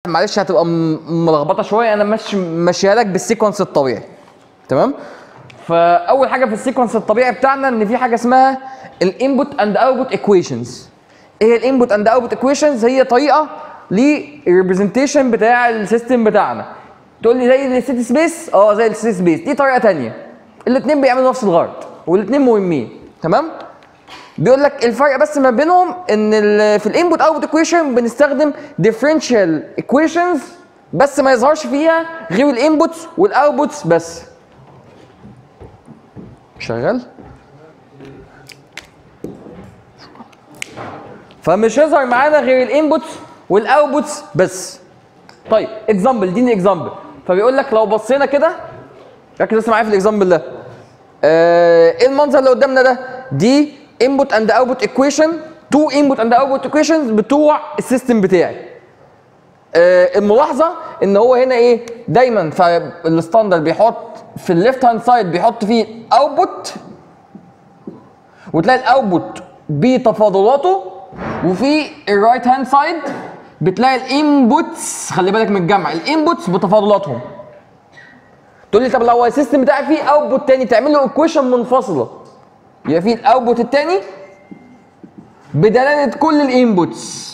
معلش هتبقى م- ملخبطه شويه انا ماشي ماشيها لك بالسيكونس الطبيعي تمام فاول حاجه في السيكونس الطبيعي بتاعنا ان في حاجه اسمها الانبوت اند اوتبوت ايكويشنز ايه هي الانبوت اند اوتبوت ايكويشنز هي طريقه للريبريزنتيشن بتاع السيستم بتاعنا تقول لي زي الستيت سبيس اه زي الستيت سبيس دي طريقه تانية الاثنين بيعملوا نفس الغرض والاثنين مهمين تمام بيقول لك الفرق بس ما بينهم ان ال- في الانبوت اوتبوت ايكويشن بنستخدم ديفرنشال ايكويشنز بس ما يظهرش فيها غير الانبوتس والاوتبوتس بس شغال فمش هيظهر معانا غير الانبوتس والاوتبوتس بس طيب اكزامبل اديني اكزامبل فبيقول لك لو بصينا كده ركز بس معايا في الاكزامبل ده آه، ايه المنظر اللي قدامنا ده دي انبوت اند اوتبوت ايكويشن تو انبوت اند اوتبوت ايكويشنز بتوع السيستم بتاعي آه، الملاحظه ان هو هنا ايه دايما في الستاندرد بيحط في الليفت هاند سايد بيحط فيه اوتبوت وتلاقي الاوتبوت بتفاضلاته وفي الرايت هاند سايد بتلاقي الانبوتس خلي بالك من الجمع الانبوتس بتفاضلاتهم تقول لي طب لو السيستم بتاعي فيه اوتبوت تاني تعمل له ايكويشن منفصله يبقى فيه الاوتبوت التاني بدلاله كل الانبوتس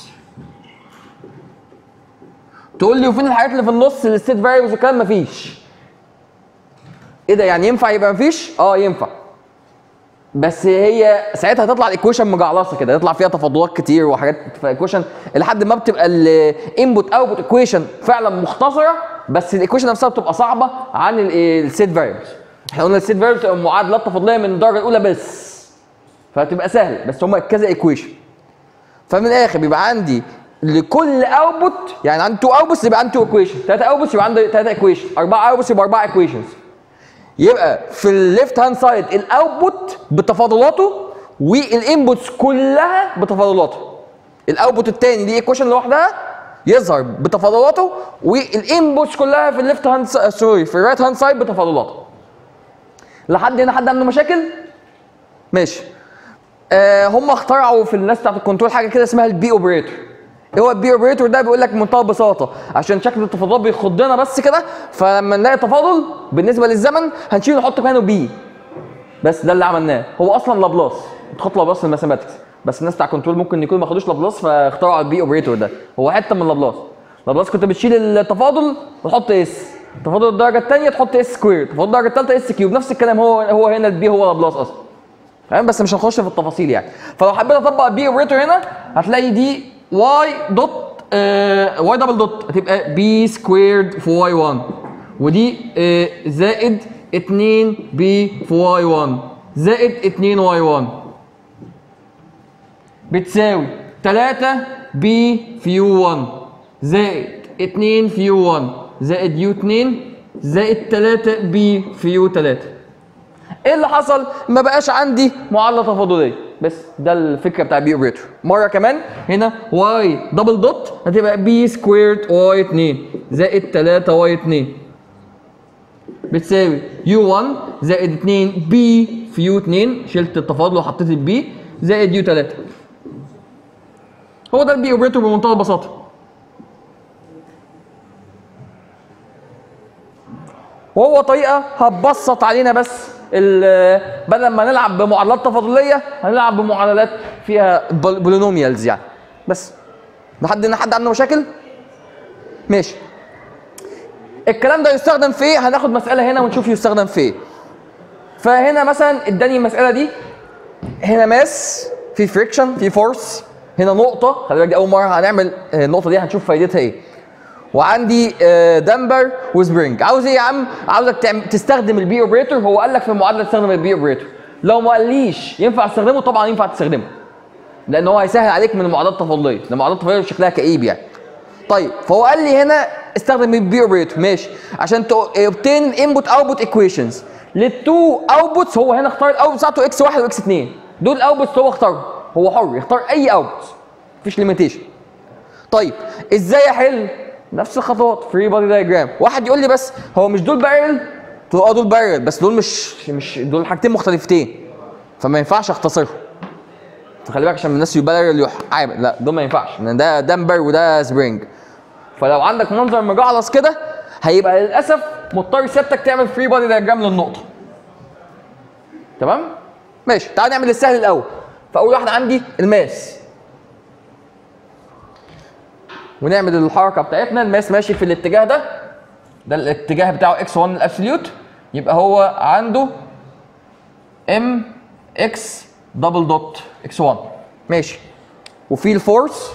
تقول لي وفين الحاجات اللي في النص الستيت فاريبلز والكلام مفيش ايه ده يعني ينفع يبقى مفيش اه ينفع بس هي ساعتها هتطلع الايكويشن مجعلصه كده يطلع فيها تفاضلات كتير وحاجات في ايكويشن لحد ما بتبقى الانبوت اوتبوت ايكويشن فعلا مختصره بس الايكويشن نفسها بتبقى صعبه عن السيت فاريبلز احنا قلنا السيت فاريبلز بتبقى معادلات تفاضليه من الدرجه الاولى بس فهتبقى سهله بس هم كذا ايكويشن فمن الاخر بيبقى عندي لكل اوتبوت يعني عندي تو اوتبوتس يبقى عندي تو ايكويشن ثلاثه اوتبوتس يبقى عندي ثلاثه ايكويشن اربعه اوتبوتس يبقى اربعه ايكويشنز يبقى في الليفت هاند سايد الاوتبوت بتفاضلاته والانبوتس كلها بتفاضلاته الاوتبوت الثاني دي ايكويشن لوحدها يظهر بتفاضلاته والانبوتس كلها في الليفت هاند سوري في الرايت هاند سايد بتفاضلاته لحد هنا حد عنده مشاكل ماشي آه هم اخترعوا في الناس بتاعت الكنترول حاجه كده اسمها البي اوبريتور ايه هو البي اوبريتور ده بيقول لك بمنتهى البساطه عشان شكل التفاضلات بيخضنا بس كده فلما نلاقي تفاضل بالنسبه للزمن هنشيل نحط مكانه بي بس ده اللي عملناه هو اصلا لابلاس تحط لابلاس في الماثيماتكس بس الناس بتاع كنترول ممكن يكونوا ما خدوش لابلاس فاخترعوا البي اوبريتور ده هو حته من لابلاس لابلاس كنت بتشيل التفاضل وتحط اس تفاضل الدرجه الثانيه تحط اس سكوير تفاضل الدرجه الثالثه اس كيوب نفس الكلام هو هو هنا البي هو لابلاس اصلا تمام بس مش هنخش في التفاصيل يعني فلو حبيت اطبق البي اوبريتور هنا هتلاقي دي واي دوت واي دبل دوت هتبقى بي سكويرد في واي 1 ودي آه زائد 2 بي في واي 1 زائد 2 واي 1 بتساوي 3 بي في يو 1 زائد 2 في يو 1 زائد يو 2 زائد 3 بي في يو 3 ايه اللي حصل؟ ما بقاش عندي معادله تفاضليه بس ده الفكره بتاع بي اوبريتور مره كمان هنا واي دبل دوت هتبقى بي سكويرد واي 2 زائد 3 واي 2 بتساوي يو 1 زائد 2 بي في يو 2 شلت التفاضل وحطيت البي زائد يو 3 هو ده البي اوبريتور بمنتهى البساطه وهو طريقه هتبسط علينا بس ال- بدل ما نلعب بمعادلات تفاضليه هنلعب بمعادلات فيها بولينوميالز يعني بس لحد هنا حد عنده مشاكل ماشي الكلام ده يستخدم في ايه هناخد مساله هنا ونشوف يستخدم في ايه فهنا مثلا اداني المساله دي هنا ماس في فريكشن في فورس هنا نقطه خلي بالك دي اول مره هنعمل آه، النقطه دي هنشوف فايدتها ايه وعندي آه، دمبر وسبرينج عاوز ايه يا عم عاوزك تعم- تستخدم البي اوبريتور هو قال لك في المعادله تستخدم البي اوبريتور لو ما قاليش ينفع تستخدمه طبعا ينفع تستخدمه لان هو هيسهل عليك من المعادلات التفاضليه لان المعادلات التفاضليه شكلها كئيب يعني طيب فهو قال لي هنا استخدم البي اوبريتور ماشي عشان اوبتين انبوت اوتبوت ايكويشنز للتو اوتبوتس هو هنا اختار الاوتبوت بتاعته اكس 1 واكس 2 دول الاوتبوتس هو اختارهم هو حر يختار اي اوتبوت مفيش ليميتيشن طيب ازاي احل نفس الخطوات فري بادي دايجرام واحد يقول لي بس هو مش دول بارل تقول اه دول بارل بس دول مش مش دول حاجتين مختلفتين فما ينفعش اختصرهم فخلي بالك عشان الناس يبالغ يروح عامل لا دول ما ينفعش لان ده دمبر وده سبرينج فلو عندك منظر مجعلص كده هيبقى للاسف مضطر سيادتك تعمل فري بادي دياجرام للنقطه تمام ماشي تعال نعمل السهل الاول فاول واحده عندي الماس ونعمل الحركه بتاعتنا الماس ماشي في الاتجاه ده ده الاتجاه بتاعه اكس 1 الابسوليوت يبقى هو عنده ام اكس دبل دوت اكس 1 ماشي وفي الفورس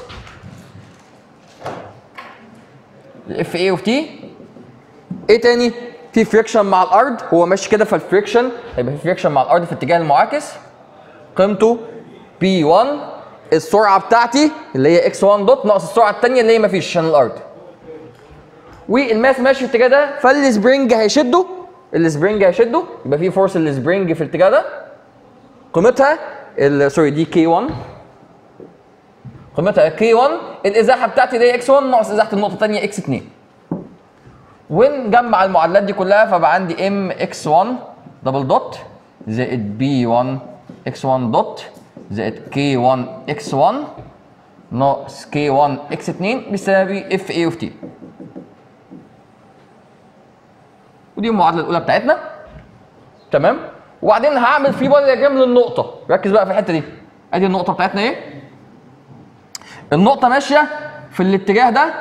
الاف اي اوف تي ايه تاني في فريكشن مع الارض هو ماشي كده فالفريكشن هيبقى في فريكشن مع الارض في الاتجاه المعاكس قيمته بي 1 السرعه بتاعتي اللي هي اكس 1 دوت ناقص السرعه الثانيه اللي هي مفيش عشان الارض والماس ماشي في الاتجاه ده فالسبرينج هيشده السبرينج هيشده يبقى في فورس السبرينج في الاتجاه ده قيمتها ال- سوري دي كي 1 قيمتها كي 1 الازاحه بتاعتي دي اكس 1 ناقص ازاحه النقطه الثانيه اكس 2 ونجمع المعادلات دي كلها فبقى عندي ام اكس 1 دبل دوت زائد بي 1 اكس 1 دوت زائد كي 1 اكس 1 ناقص كي 1 اكس 2 بيساوي اف اي اوف تي ودي المعادله الاولى بتاعتنا تمام وبعدين هعمل فري بودي دياجرام للنقطه ركز بقى في الحته دي ادي النقطه بتاعتنا ايه النقطه ماشيه في الاتجاه ده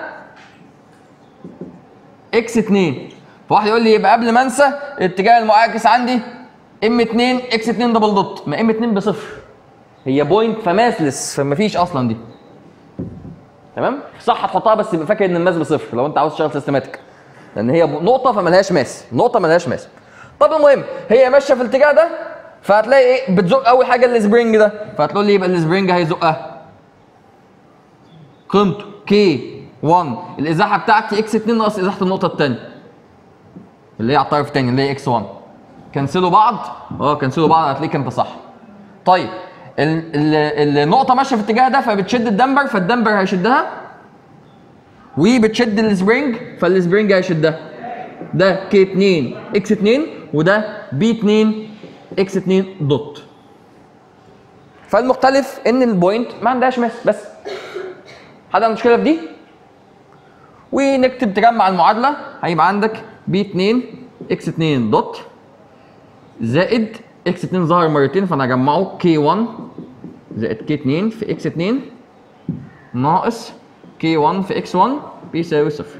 اكس 2 فواحد يقول لي يبقى قبل ما انسى الاتجاه المعاكس عندي ام 2 اكس 2 دبل دوت ما ام 2 بصفر هي بوينت فماسلس فما فيش اصلا دي تمام صح هتحطها بس يبقى فاكر ان الماس بصفر لو انت عاوز تشتغل سيستماتيك لان هي نقطه فملهاش ماس نقطه ملهاش ماس طب المهم هي ماشيه في الاتجاه ده فهتلاقي ايه بتزق اول حاجه السبرينج ده فهتقول لي يبقى السبرينج هيزقها قيمته كي 1 الازاحه بتاعتي اكس 2 ناقص ازاحه النقطه الثانيه اللي هي على الطرف الثاني اللي هي اكس 1 كنسلوا بعض اه كنسلوا بعض هتلاقيك انت صح طيب ال- ال- النقطه ماشيه في الاتجاه ده فبتشد الدمبر فالدمبر هيشدها وبتشد السبرينج فالسبرينج هيشدها ده كي 2 اكس 2 وده بي 2 اكس 2 دوت فالمختلف ان البوينت ما عندهاش ماس بس حد عنده مشكله في دي ونكتب تجمع المعادله هيبقى عندك بي 2 اكس 2 دوت زائد اكس 2 ظهر مرتين فانا هجمعه كي 1 زائد كي 2 في اكس 2 ناقص كي 1 في اكس 1 بيساوي صفر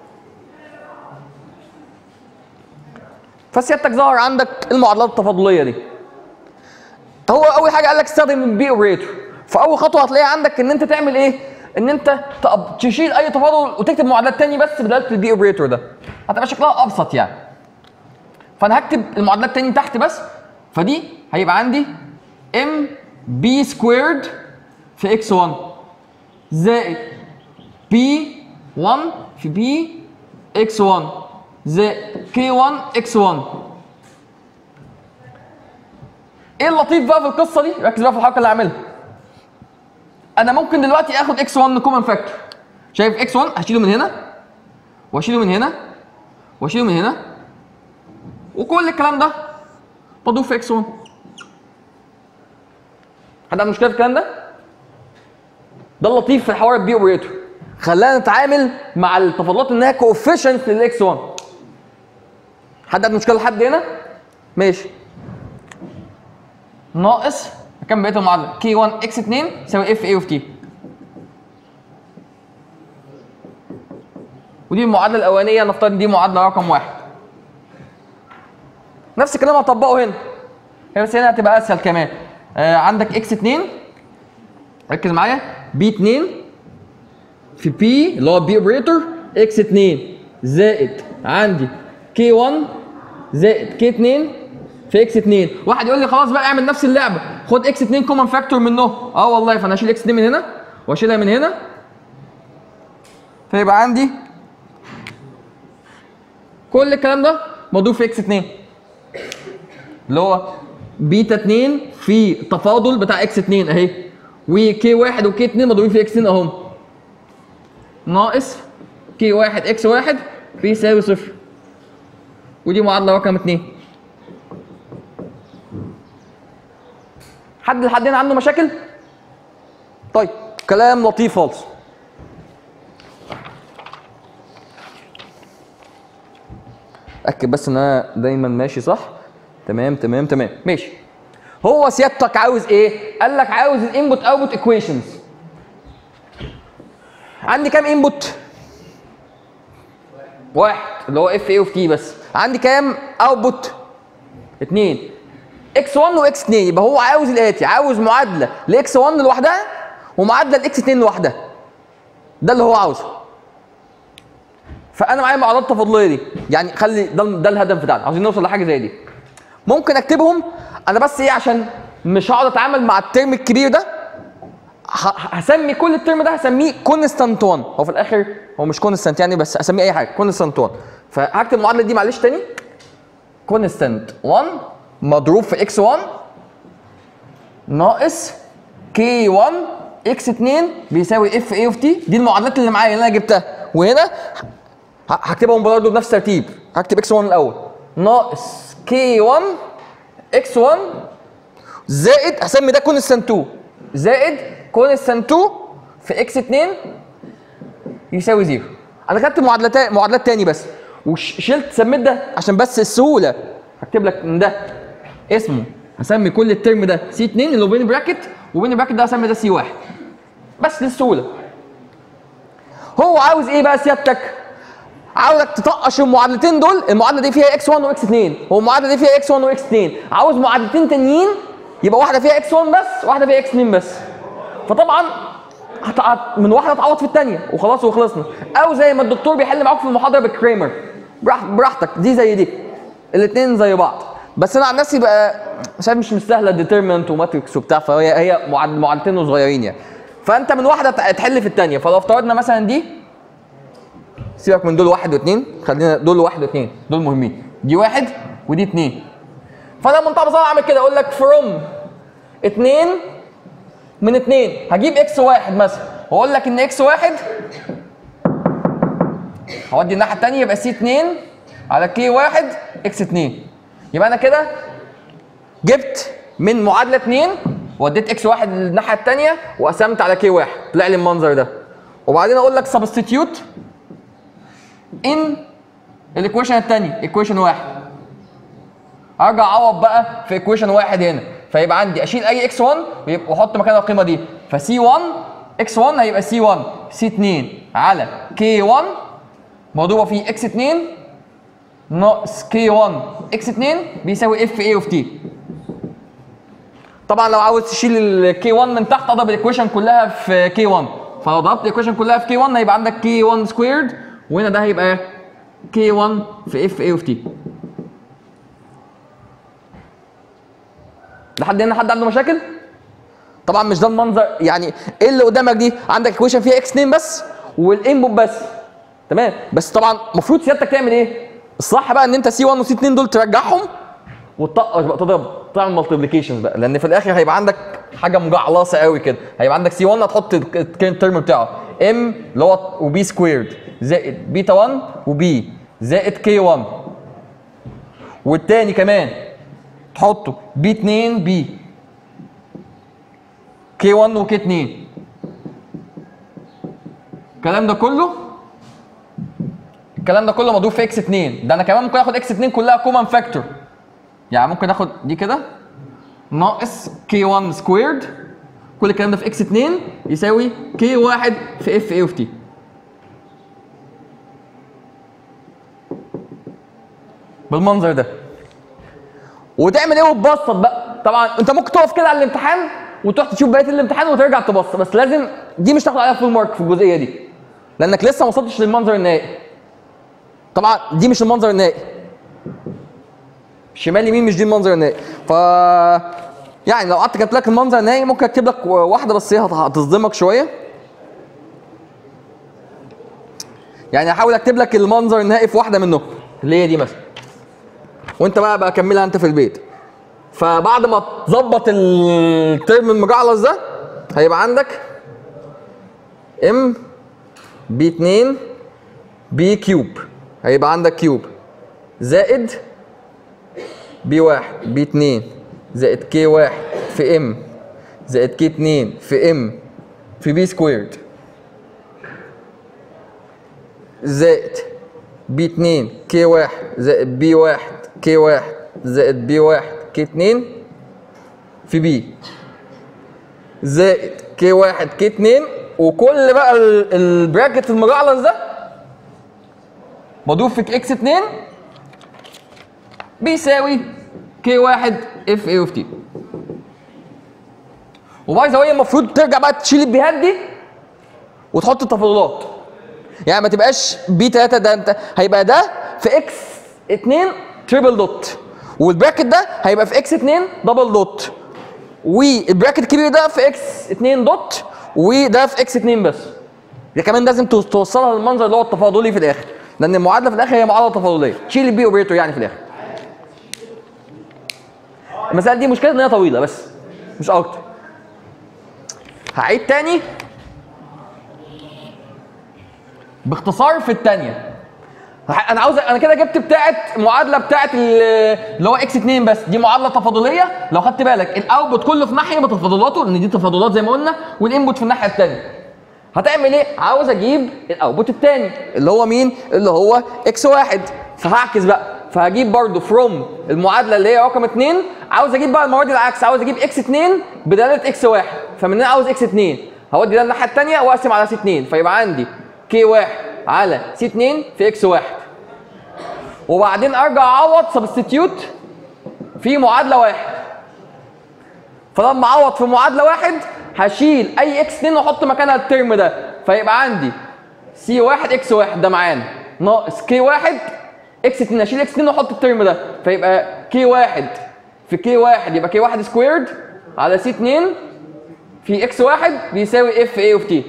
فسيادتك ظهر عندك المعادلات التفاضليه دي هو اول حاجه قال لك استخدم البي اوبريتور فاول خطوه هتلاقيها عندك ان انت تعمل ايه ان انت تق- تشيل اي تفاضل وتكتب معادلات تاني بس بدلاله البي اوبريتور ده هتبقى شكلها ابسط يعني فانا هكتب المعادلات تاني تحت بس فدي هيبقى عندي ام بي سكويرد في اكس 1 زائد بي 1 في بي اكس 1 زائد كي 1 اكس 1 ايه اللطيف بقى في القصه دي ركز بقى في الحركه اللي هعملها انا ممكن دلوقتي اخد اكس 1 كومن فاكتور شايف اكس 1 هشيله من هنا واشيله من هنا واشيله من هنا وكل الكلام ده بضيف في اكس 1 حد عنده مشكله في الكلام ده؟ ده اللطيف في حوار البي اوبريتور خلانا نتعامل مع التفاضلات انها كوفيشنت للاكس 1 حد عنده مشكله لحد هنا؟ ماشي ناقص كم بقيه المعادله؟ كي 1 اكس 2 يساوي اف اي اوف تي ودي المعادله الاولانيه نفترض دي معادله رقم واحد نفس الكلام هطبقه هنا هي بس هنا هتبقى اسهل كمان آه عندك اكس 2 ركز معايا بي 2 في بي اللي هو بي اوبريتور اكس 2 زائد عندي كي 1 زائد كي 2 في اكس 2 واحد يقول لي خلاص بقى اعمل نفس اللعبه خد اكس 2 كومن فاكتور منه اه والله فانا هشيل اكس 2 من هنا واشيلها من هنا فيبقى عندي كل الكلام ده مضروب في اكس 2 اللي هو بيتا 2 في تفاضل بتاع اكس 2 اهي وكي 1 وكي 2 مضروبين في اكس 2 اهم ناقص كي 1 اكس 1 بيساوي صفر ودي معادله رقم 2 حد لحد هنا عنده مشاكل؟ طيب كلام لطيف خالص اتاكد بس ان انا دايما ماشي صح تمام تمام تمام ماشي هو سيادتك عاوز ايه قال لك عاوز الانبوت اوتبوت ايكويشنز عندي كام انبوت واحد اللي هو اف اي اوف تي بس عندي كام اوتبوت اتنين اكس 1 واكس 2 يبقى هو عاوز الاتي عاوز معادله لاكس 1 لوحدها ومعادله لاكس 2 لوحدها ده اللي هو عاوزه فانا معايا معادلات تفاضليه دي يعني خلي ده ده الهدف بتاعنا عاوزين نوصل لحاجه زي دي ممكن اكتبهم انا بس ايه عشان مش هقعد اتعامل مع الترم الكبير ده ه- هسمي كل الترم ده هسميه كونستانت 1 هو في الاخر هو مش كونستانت يعني بس اسميه اي حاجه كونستانت 1 فهكتب المعادله دي معلش تاني كونستانت 1 مضروب في اكس 1 ناقص كي 1 اكس 2 بيساوي اف اي اوف تي دي المعادلات اللي معايا اللي انا جبتها وهنا ه- هكتبهم برضه بنفس الترتيب هكتب اكس 1 الاول ناقص كي 1 اكس 1 زائد هسمي ده كونستانت 2 زائد كونستانت 2 في اكس 2 يساوي زيرو انا خدت معادلات معادلات تاني بس وشلت سميت ده عشان بس السهوله هكتب لك ان ده اسمه هسمي كل الترم ده سي 2 اللي هو بين براكت وبين براكت ده هسمي ده سي 1 بس للسهوله هو عاوز ايه بقى سيادتك عاوزك تطقش المعادلتين دول المعادله دي فيها اكس 1 واكس 2 والمعادله دي فيها اكس 1 واكس 2 عاوز معادلتين تانيين يبقى واحده فيها اكس 1 بس واحده فيها اكس 2 بس فطبعا هت- هت- من واحده تعوض في الثانيه وخلاص وخلصنا او زي ما الدكتور بيحل معاك في المحاضره بالكريمر براح- براحتك دي زي دي الاثنين زي بعض بس انا عن نفسي بقى شايف مش مستاهله ديترمنت وماتريكس وبتاع فهي هي معاد- معادلتين صغيرين يعني فانت من واحده ت- تحل في الثانيه فلو افترضنا مثلا دي سيبك من دول واحد واثنين خلينا دول واحد واثنين دول مهمين دي واحد ودي اثنين فانا بمنتهى البساطه اعمل كده اقول لك فروم اثنين من اثنين هجيب اكس واحد مثلا واقول لك ان اكس واحد هودي الناحيه الثانيه يبقى سي 2 على كي واحد اكس 2 يبقى انا كده جبت من معادله 2 وديت اكس واحد للناحيه الثانيه وقسمت على كي واحد طلع لي المنظر ده وبعدين اقول لك سبستيتيوت ان الايكويشن الثاني ايكويشن واحد ارجع اعوض بقى في ايكويشن واحد هنا فيبقى عندي اشيل اي اكس 1 ويبقى- واحط مكانها القيمه دي فسي 1 اكس 1 هيبقى سي 1 سي 2 على كي 1 مضروبه في اكس 2 ناقص كي 1 اكس 2 بيساوي اف اي اوف تي طبعا لو عاوز تشيل الكي 1 من تحت اضرب الايكويشن كلها في كي 1 فلو ضربت الايكويشن كلها في كي 1 هيبقى عندك كي 1 سكويرد وهنا ده هيبقى كي 1 في اف اي اوف تي لحد هنا حد عنده مشاكل؟ طبعا مش ده المنظر يعني ايه اللي قدامك دي عندك ايكويشن فيها اكس 2 بس والانبوت بس تمام بس طبعا المفروض سيادتك تعمل ايه؟ الصح بقى ان انت سي 1 وسي 2 دول ترجعهم وتطقش بقى تضرب تعمل مالتيبليكيشنز بقى لان في الاخر هيبقى عندك حاجه مجعلصه قوي كده هيبقى عندك سي 1 هتحط الترم بتاعه ام اللي هو وبي سكويرد زائد بيتا 1 وبي زائد كي 1 والتاني كمان تحطه بي 2 بي كي 1 وكي 2 الكلام ده كله الكلام ده كله مضروب في اكس 2 ده انا كمان ممكن اخد اكس 2 كلها كومن فاكتور يعني ممكن اخد دي كده ناقص كي 1 سكويرد كل الكلام ده في اكس 2 يساوي كي 1 في اف اي اوف تي بالمنظر ده وتعمل ايه وتبسط بقى طبعا انت ممكن تقف كده على الامتحان وتروح تشوف بقيه الامتحان وترجع تبسط بس لازم دي مش تاخد عليها فول مارك في الجزئيه دي لانك لسه ما وصلتش للمنظر النهائي طبعا دي مش المنظر النهائي شمال يمين مش دي المنظر النهائي ف يعني لو قعدت كتبت لك المنظر النهائي ممكن اكتب لك واحده بس هي هت- هتصدمك شويه يعني هحاول اكتب لك المنظر النهائي في واحده منهم اللي هي دي مثلا وانت بقى بقى كملها انت في البيت فبعد ما تظبط الترم المجعلص ده هيبقى عندك ام بي 2 بي كيوب هيبقى عندك كيوب زائد بي 1 بي 2 زائد كي 1 في ام زائد كي 2 في ام في بي سكويرد زائد بي 2 كي 1 زائد بي 1 كي 1 زائد بي 1 كي 2 في بي زائد كي 1 كي 2 وكل بقى ال- البراكت المجعلص ده مضروب في اكس 2 بيساوي كي 1 اف اي اوف تي وباي ذا واي المفروض ترجع بقى تشيل البيهات دي وتحط التفاضلات يعني ما تبقاش بي 3 ده انت هيبقى ده في اكس 2 تريبل دوت والبراكت ده هيبقى في اكس 2 دبل دوت والبراكت الكبير ده في اكس 2 دوت وده في اكس 2 بس ده كمان لازم توص- توصلها للمنظر اللي هو التفاضلي في الاخر لان المعادله في الاخر هي معادله تفاضليه تشيل البي اوبريتور يعني في الاخر المساله دي مشكلة ان هي طويله بس مش اكتر هعيد تاني باختصار في الثانيه انا عاوز انا كده جبت بتاعه معادله بتاعه ال- اللي هو اكس 2 بس دي معادله تفاضليه لو خدت بالك الاوتبوت كله في ناحيه بتفاضلاته لان دي تفاضلات زي ما قلنا والانبوت في الناحيه الثانيه هتعمل ايه عاوز اجيب الاوتبوت الثاني اللي هو مين اللي هو اكس واحد فهعكس بقى فهجيب برضو فروم المعادله اللي هي رقم 2 عاوز اجيب بقى المره دي العكس عاوز اجيب اكس 2 بدلاله اكس واحد فمن هنا عاوز اكس 2 هودي ده الناحيه الثانيه واقسم على سي 2 فيبقى عندي كي واحد على سي 2 في اكس واحد وبعدين ارجع اعوض سبستيتيوت في معادله واحد فلما اعوض في معادله واحد هشيل اي اكس 2 واحط مكانها الترم ده فيبقى عندي سي 1 اكس 1 ده معانا ناقص كي 1 اكس 2 اشيل اكس 2 واحط الترم ده فيبقى كي 1 في كي 1 يبقى كي 1 سكويرد على سي 2 في اكس 1 بيساوي اف اي اوف تي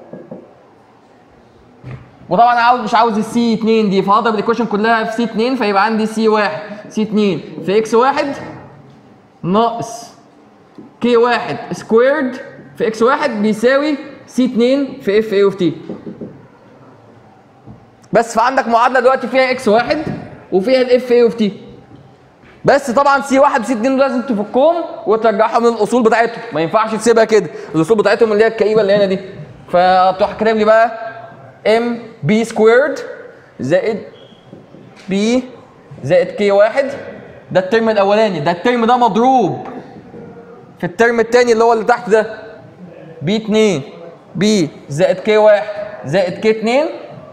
وطبعا انا عاوز مش عاوز السي 2 دي فهضرب الايكويشن كلها في سي 2 فيبقى عندي سي 1 سي 2 في اكس 1 ناقص كي 1 سكويرد في اكس 1 بيساوي سي 2 في اف اي اوف تي بس فعندك معادله دلوقتي فيها اكس 1 وفيها الاف اي اوف تي بس طبعا سي 1 وسي 2 لازم تفكهم وترجعهم من الاصول بتاعتهم ما ينفعش تسيبها كده الاصول بتاعتهم اللي هي الكئيبه اللي هنا دي فتروح كاتب لي بقى ام بي سكويرد زائد بي زائد كي 1 ده الترم الاولاني ده الترم ده مضروب في الترم الثاني اللي هو اللي تحت ده بي 2 بي زائد كي 1 زائد كي 2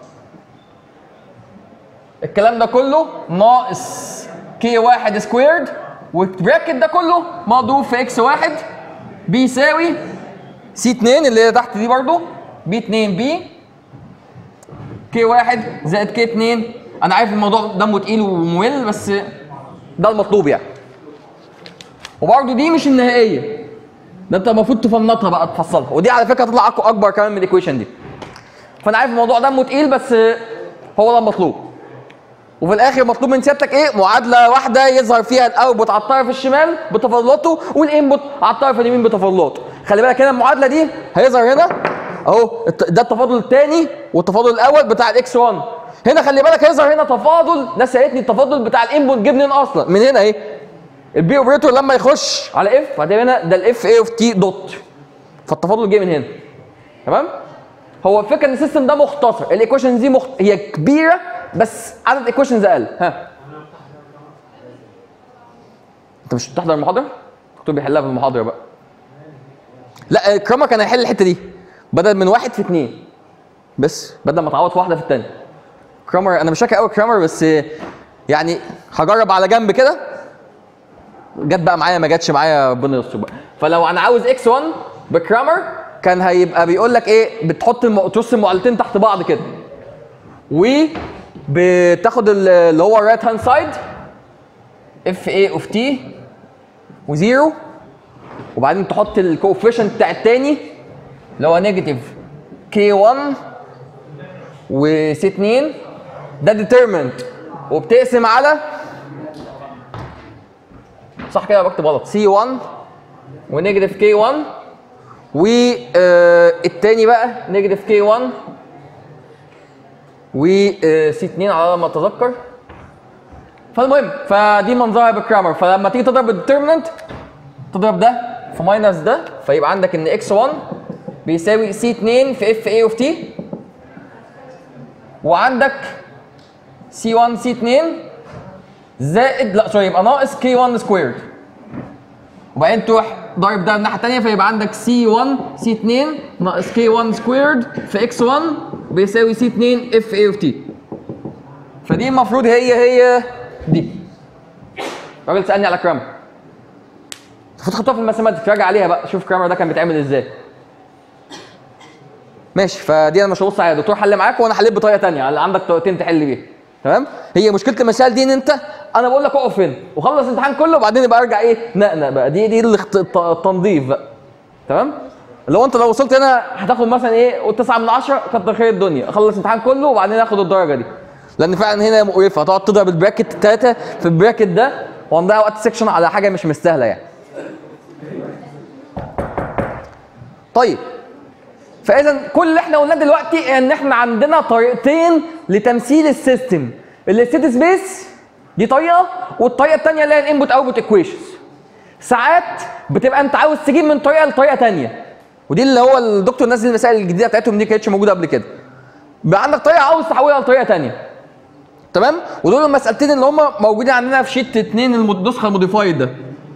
الكلام ده كله ناقص كي 1 سكويرد والبراكت ده كله مضروب في اكس 1 بيساوي سي 2 اللي هي تحت دي برضو بي 2 بي كي 1 زائد كي 2 انا عارف الموضوع دمه تقيل وممل بس ده المطلوب يعني وبرضه دي مش النهائيه ده انت المفروض تفنطها بقى تفصلها ودي على فكره هتطلع أكو- اكبر كمان من الايكويشن دي فانا عارف الموضوع دمه تقيل بس هو ده المطلوب وفي الاخر مطلوب من سيادتك ايه معادله واحده يظهر فيها الاوتبوت على الطرف الشمال بتفاضلاته والانبوت على الطرف اليمين بتفاضلاته خلي بالك هنا المعادله دي هيظهر هنا اهو الت- ده التفاضل الثاني والتفاضل الاول بتاع الاكس 1 هنا خلي بالك هيظهر هنا تفاضل ناس سالتني التفاضل بتاع الانبوت جه منين اصلا من هنا اهي البي اوبريتور لما يخش على اف هتلاقي هنا ده الاف اي اوف تي دوت فالتفاضل جه من هنا تمام هو الفكره ان السيستم ده مختصر الايكويشنز دي مخت... هي كبيره بس عدد ايكويشنز اقل ها انت مش بتحضر المحاضره الدكتور بيحلها في المحاضره بقى لا كرامر كان هيحل الحته دي بدل من واحد في اثنين بس بدل ما تعوض في واحده في الثانيه كرامر انا مش فاكر قوي كرامر بس يعني هجرب على جنب كده جت بقى معايا ما جاتش معايا ربنا يستر بقى فلو انا عاوز اكس 1 بكرامر كان هيبقى بيقول لك ايه بتحط الم... ترص المعادلتين تحت بعض كده وبتاخد ال- اللي هو الرايت هاند سايد اف اي اوف تي وزيرو وبعدين تحط الكوفيشنت بتاع التاني اللي هو نيجاتيف كي 1 وسي 2 ده ديترمنت وبتقسم على صح كده بكتب غلط سي 1 ونيجاتيف كي 1 والتاني بقى نيجاتيف كي 1 وسي 2 على ما اتذكر فالمهم فدي منظرها بكرامر فلما تيجي تضرب الديترمنت تضرب ده في ماينس ده فيبقى عندك ان اكس 1 بيساوي سي 2 في اف اي اوف تي وعندك سي 1 سي 2 زائد لا سوري يبقى ناقص كي 1 سكويرد وبعدين تروح ضارب ده الناحيه الثانيه فيبقى عندك سي 1 سي 2 ناقص كي 1 سكويرد في اكس 1 بيساوي سي 2 اف اي اوف تي فدي المفروض هي هي دي الراجل سالني على كرامر المفروض تحطها في الماثيماتكس راجع عليها بقى شوف كرامر ده كان بيتعمل ازاي ماشي فدي انا مش هبص عليها الدكتور حل معاك وانا حليت بطريقه ثانيه عندك طريقتين تحل بيها تمام هي مشكله المسائل دي ان انت انا بقول لك اقف هنا وخلص الامتحان كله وبعدين يبقى ارجع ايه نقنق بقى دي دي الاخت- الت- التنظيف بقى تمام لو انت لو وصلت هنا هتاخد مثلا ايه 9 من 10 كتر خير الدنيا اخلص الامتحان كله وبعدين اخد الدرجه دي لان فعلا هنا مقرفه هتقعد تضرب البراكت الثلاثه في البراكت ده وهنضيع وقت سيكشن على حاجه مش مستاهله يعني طيب فاذا كل اللي احنا قلناه دلوقتي ان احنا عندنا طريقتين لتمثيل السيستم الستيت سبيس دي طريقه والطريقه الثانيه اللي هي الانبوت اوتبوت ايكويشنز ساعات بتبقى انت عاوز تجيب من طريقه لطريقه ثانيه ودي اللي هو الدكتور نزل المسائل الجديده بتاعتهم دي كانتش موجوده قبل كده بقى عندك طريقه عاوز تحولها لطريقه ثانيه تمام ودول المسالتين اللي هم موجودين عندنا في شيت 2 النسخه الموديفايد ده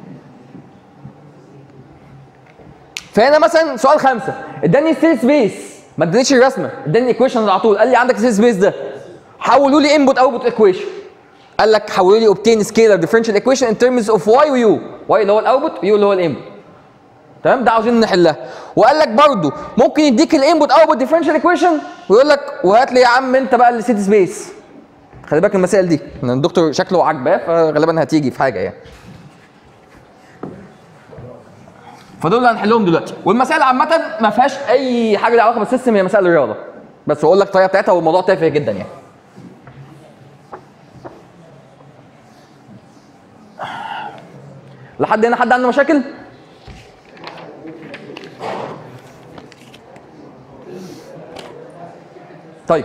فهنا مثلا سؤال خمسه اداني ستيت سبيس ما ادانيش الرسمه اداني ايكويشن على طول قال لي عندك ستيت سبيس ده حولوا لي انبوت اوتبوت ايكويشن قال لك حولوا لي اوبتين سكيلر ديفرنشال ايكويشن ان ترمز اوف واي ويو واي اللي هو الاوتبوت ويو اللي هو الانبوت تمام ده عاوزين نحلها وقال لك برضو ممكن يديك الانبوت اوتبوت ديفرنشال ايكويشن ويقول لك وهات لي يا عم انت بقى الستيت سبيس خلي بالك من المسائل دي لان الدكتور شكله عاجباه فغالبا هتيجي في حاجه يعني فدول اللي هنحلهم دلوقتي والمسائل عامه ما فيهاش اي حاجه لها علاقه بالسيستم هي مسائل رياضه بس بقول لك الطريقه بتاعتها والموضوع تافه جدا يعني لحد هنا حد عنده مشاكل طيب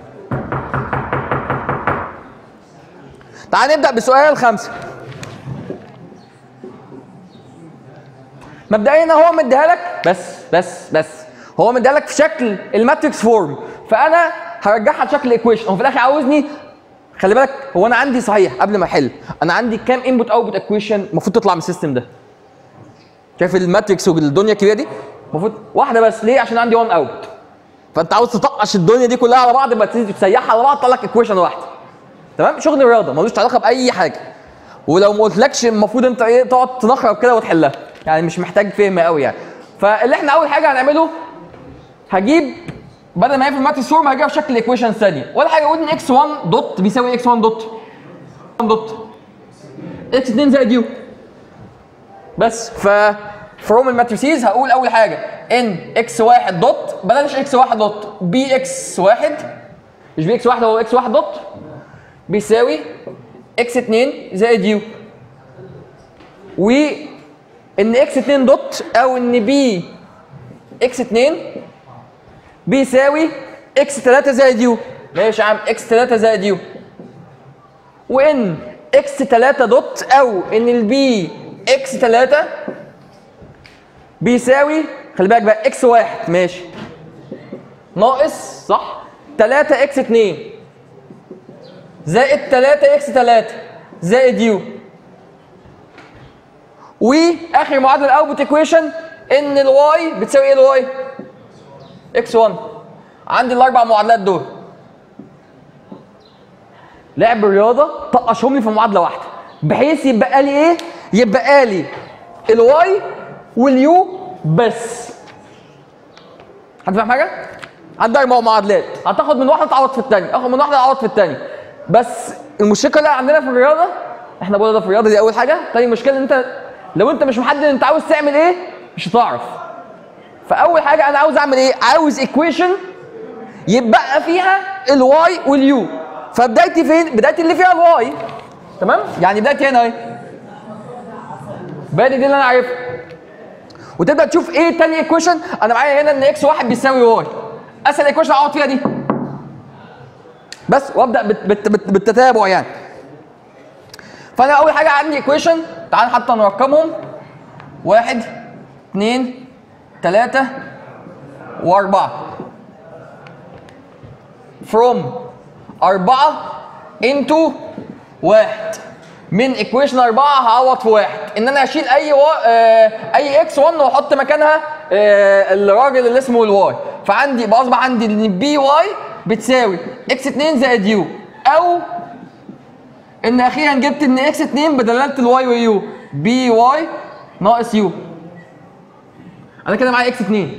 تعال نبدا بسؤال خمسه مبدئيا هو مديها لك بس بس بس هو مديها لك في شكل الماتريكس فورم فانا هرجعها لشكل ايكويشن هو في الاخر عاوزني خلي بالك هو انا عندي صحيح قبل ما احل انا عندي كام انبوت اوتبوت ايكويشن المفروض تطلع من السيستم ده شايف الماتريكس والدنيا الكبيره دي المفروض واحده بس ليه عشان عندي 1 اوت فانت عاوز تطقش الدنيا دي كلها على بعض يبقى تسيحها على بعض تطلع لك ايكويشن واحده تمام شغل الرياضه ملوش علاقه باي حاجه ولو ما قلتلكش المفروض انت ايه تقعد تنخرب كده وتحلها يعني مش محتاج فهم قوي يعني فاللي احنا اول حاجه هنعمله هجيب بدل ما هي في الماتريكس فورم هجيبها في شكل ايكويشن ثانيه ولا حاجه اقول ان اكس 1 دوت بيساوي اكس 1 دوت دوت اكس 2 زائد يو بس ف فروم الماتريسيز هقول اول حاجه ان اكس 1 دوت بلاش اكس 1 دوت بي اكس 1 مش بي اكس 1 هو اكس 1 دوت بيساوي اكس 2 زائد يو و ان اكس 2 دوت او ان بي اكس 2 بيساوي اكس 3 زائد يو ماشي يا عم اكس 3 زائد يو وان اكس 3 دوت او ان البي اكس 3 بيساوي خلي بالك بقى اكس 1 ماشي ناقص صح 3 اكس 2 زائد 3 اكس 3 زائد يو واخر معادله الاوتبوت ايكويشن ان الواي بتساوي ايه الواي؟ اكس 1 عندي الاربع معادلات دول لعب الرياضه طقشهم لي في معادله واحده بحيث يبقى لي ايه؟ يبقى لي الواي واليو بس هتفهم حاجه؟ عندي اربع معادلات هتاخد من واحده تعوض في الثانيه اخد من واحده تعوض في الثانيه بس المشكله اللي عندنا في الرياضه احنا بقولنا ده في الرياضه دي اول حاجه تاني مشكله ان انت لو انت مش محدد انت عاوز تعمل ايه مش هتعرف فاول حاجه انا عاوز اعمل ايه عاوز ايكويشن يبقى فيها الواي واليو فبدايتي فين بدايتي اللي فيها الواي تمام يعني بدايتي هنا اهي بدايتي دي اللي انا عارفها وتبدا تشوف ايه تاني ايكويشن انا معايا هنا ان اكس واحد بيساوي واي اسهل ايكويشن اقعد فيها دي بس وابدا بت بت بت بالتتابع يعني فانا اول حاجه عندي ايكويشن تعال حتى نرقمهم واحد اثنين ثلاثة وأربعة from أربعة انتو واحد من ايكويشن 4 هعوض في واحد ان انا اشيل اي و... آه اي اكس 1 واحط مكانها آه الراجل اللي اسمه الواي فعندي يبقى اصبح عندي ان بي واي بتساوي اكس 2 زائد يو او ان اخيرا جبت ان اكس 2 بدلاله الواي ويو بي واي ناقص يو انا كده معايا اكس 2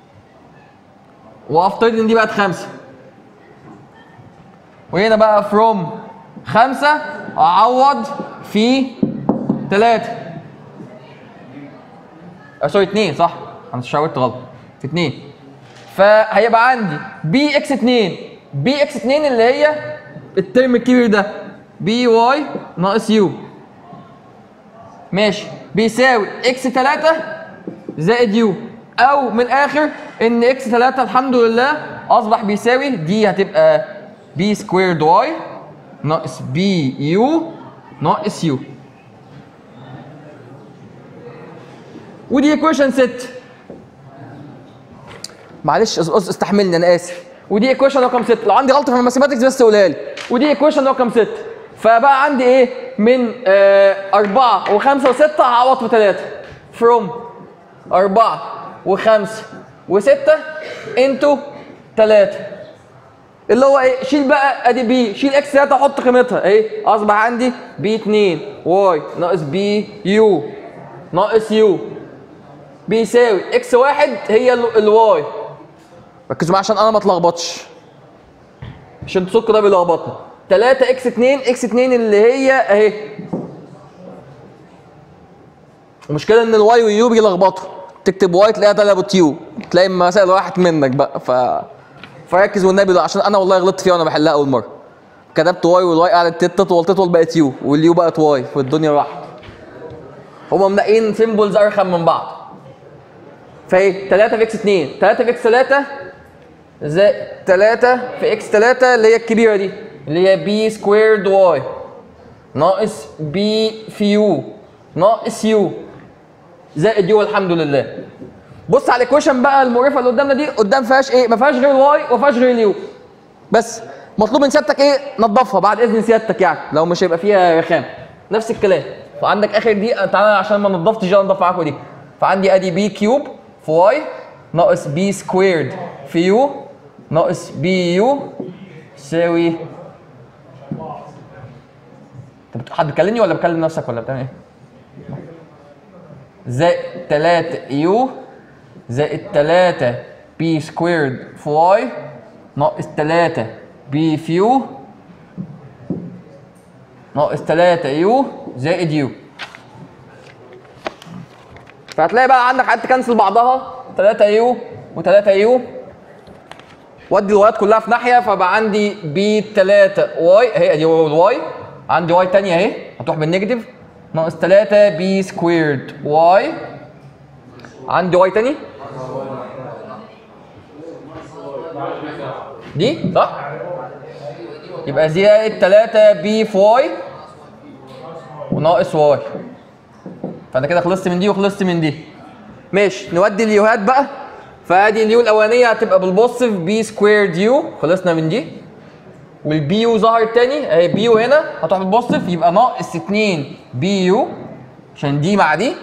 وافترض ان دي بقت خمسه وهنا بقى فروم خمسة أعوض في تلاتة آه سوري اتنين صح أنا شاورت غلط في اتنين فهيبقى عندي بي اكس اتنين بي اكس اتنين اللي هي الترم الكبير ده بي واي ناقص يو ماشي بيساوي اكس تلاتة زائد يو او من الاخر ان اكس 3 الحمد لله اصبح بيساوي دي هتبقى بي سكويرد واي ناقص بي يو ناقص يو ودي ايكويشن 6 معلش أس- أس- استحملني انا اسف ودي ايكويشن رقم 6 لو عندي غلطه في الماثيماتكس بس قولها لي ودي ايكويشن رقم 6 فبقى عندي ايه من آه أربعة وخمسة وستة هعوض في ثلاثة from أربعة وخمسة وستة انتو ثلاثة اللي هو ايه شيل بقى ادي بي شيل اكس 3 احط قيمتها ايه اصبح عندي بي 2 واي ناقص بي يو ناقص يو بيساوي اكس واحد هي ال- الواي ركزوا معايا عشان انا ما اتلخبطش عشان السك ده بيلخبطني 3 اكس 2 اكس 2 اللي هي اهي المشكله ان الواي واليو بيلخبطوا تكتب واي تلاقيها طلبت يو تلاقي المسائل راحت منك بقى ف فركز والنبي ده عشان انا والله غلطت فيها وانا بحلها اول مره كتبت واي والواي قعدت تطول تطول بقت يو واليو بقت واي والدنيا راحت هما منقين سيمبلز ارخم من بعض فايه 3 في اكس 2 3 في اكس 3 زائد 3 في اكس 3 اللي هي الكبيره دي اللي هي بي سكويرد واي ناقص بي في يو ناقص يو زائد يو الحمد لله بص على الايكويشن بقى المقرفه اللي قدامنا دي قدام فيهاش ايه ما فيهاش غير الواي وما فيهاش غير اليو بس مطلوب من سيادتك ايه نظفها بعد اذن سيادتك يعني لو مش هيبقى فيها رخام نفس الكلام فعندك اخر دي تعالى عشان ما نضفتش انا انضف معاكم دي فعندي ادي بي كيوب في واي ناقص بي سكويرد في يو ناقص بي يو يساوي انت بت- حد بيكلمني ولا بكلم نفسك ولا بتعمل ايه؟ زائد 3 يو زائد 3 بي سكويرد في واي ناقص 3 بي في يو ناقص 3 يو زائد يو فهتلاقي بقى عندك حاجات تكنسل بعضها 3 يو و3 يو ودي الوايات كلها في ناحيه فبقى عندي بي 3 واي اهي ادي الواي عندي واي تانية اهي هتروح بالنيجاتيف ناقص 3 بي سكويرد واي عندي واي تاني دي صح يبقى زائد 3 بي في واي وناقص واي فانا كده خلصت من دي وخلصت من دي ماشي نودي اليوهات بقى فادي اليو الاولانيه هتبقى بالبوزيتيف بي سكويرد يو خلصنا من دي والبي يو ظهر تاني اهي بي يو هنا هتروح بالبوزيتيف يبقى ناقص 2 بي يو عشان دي مع دي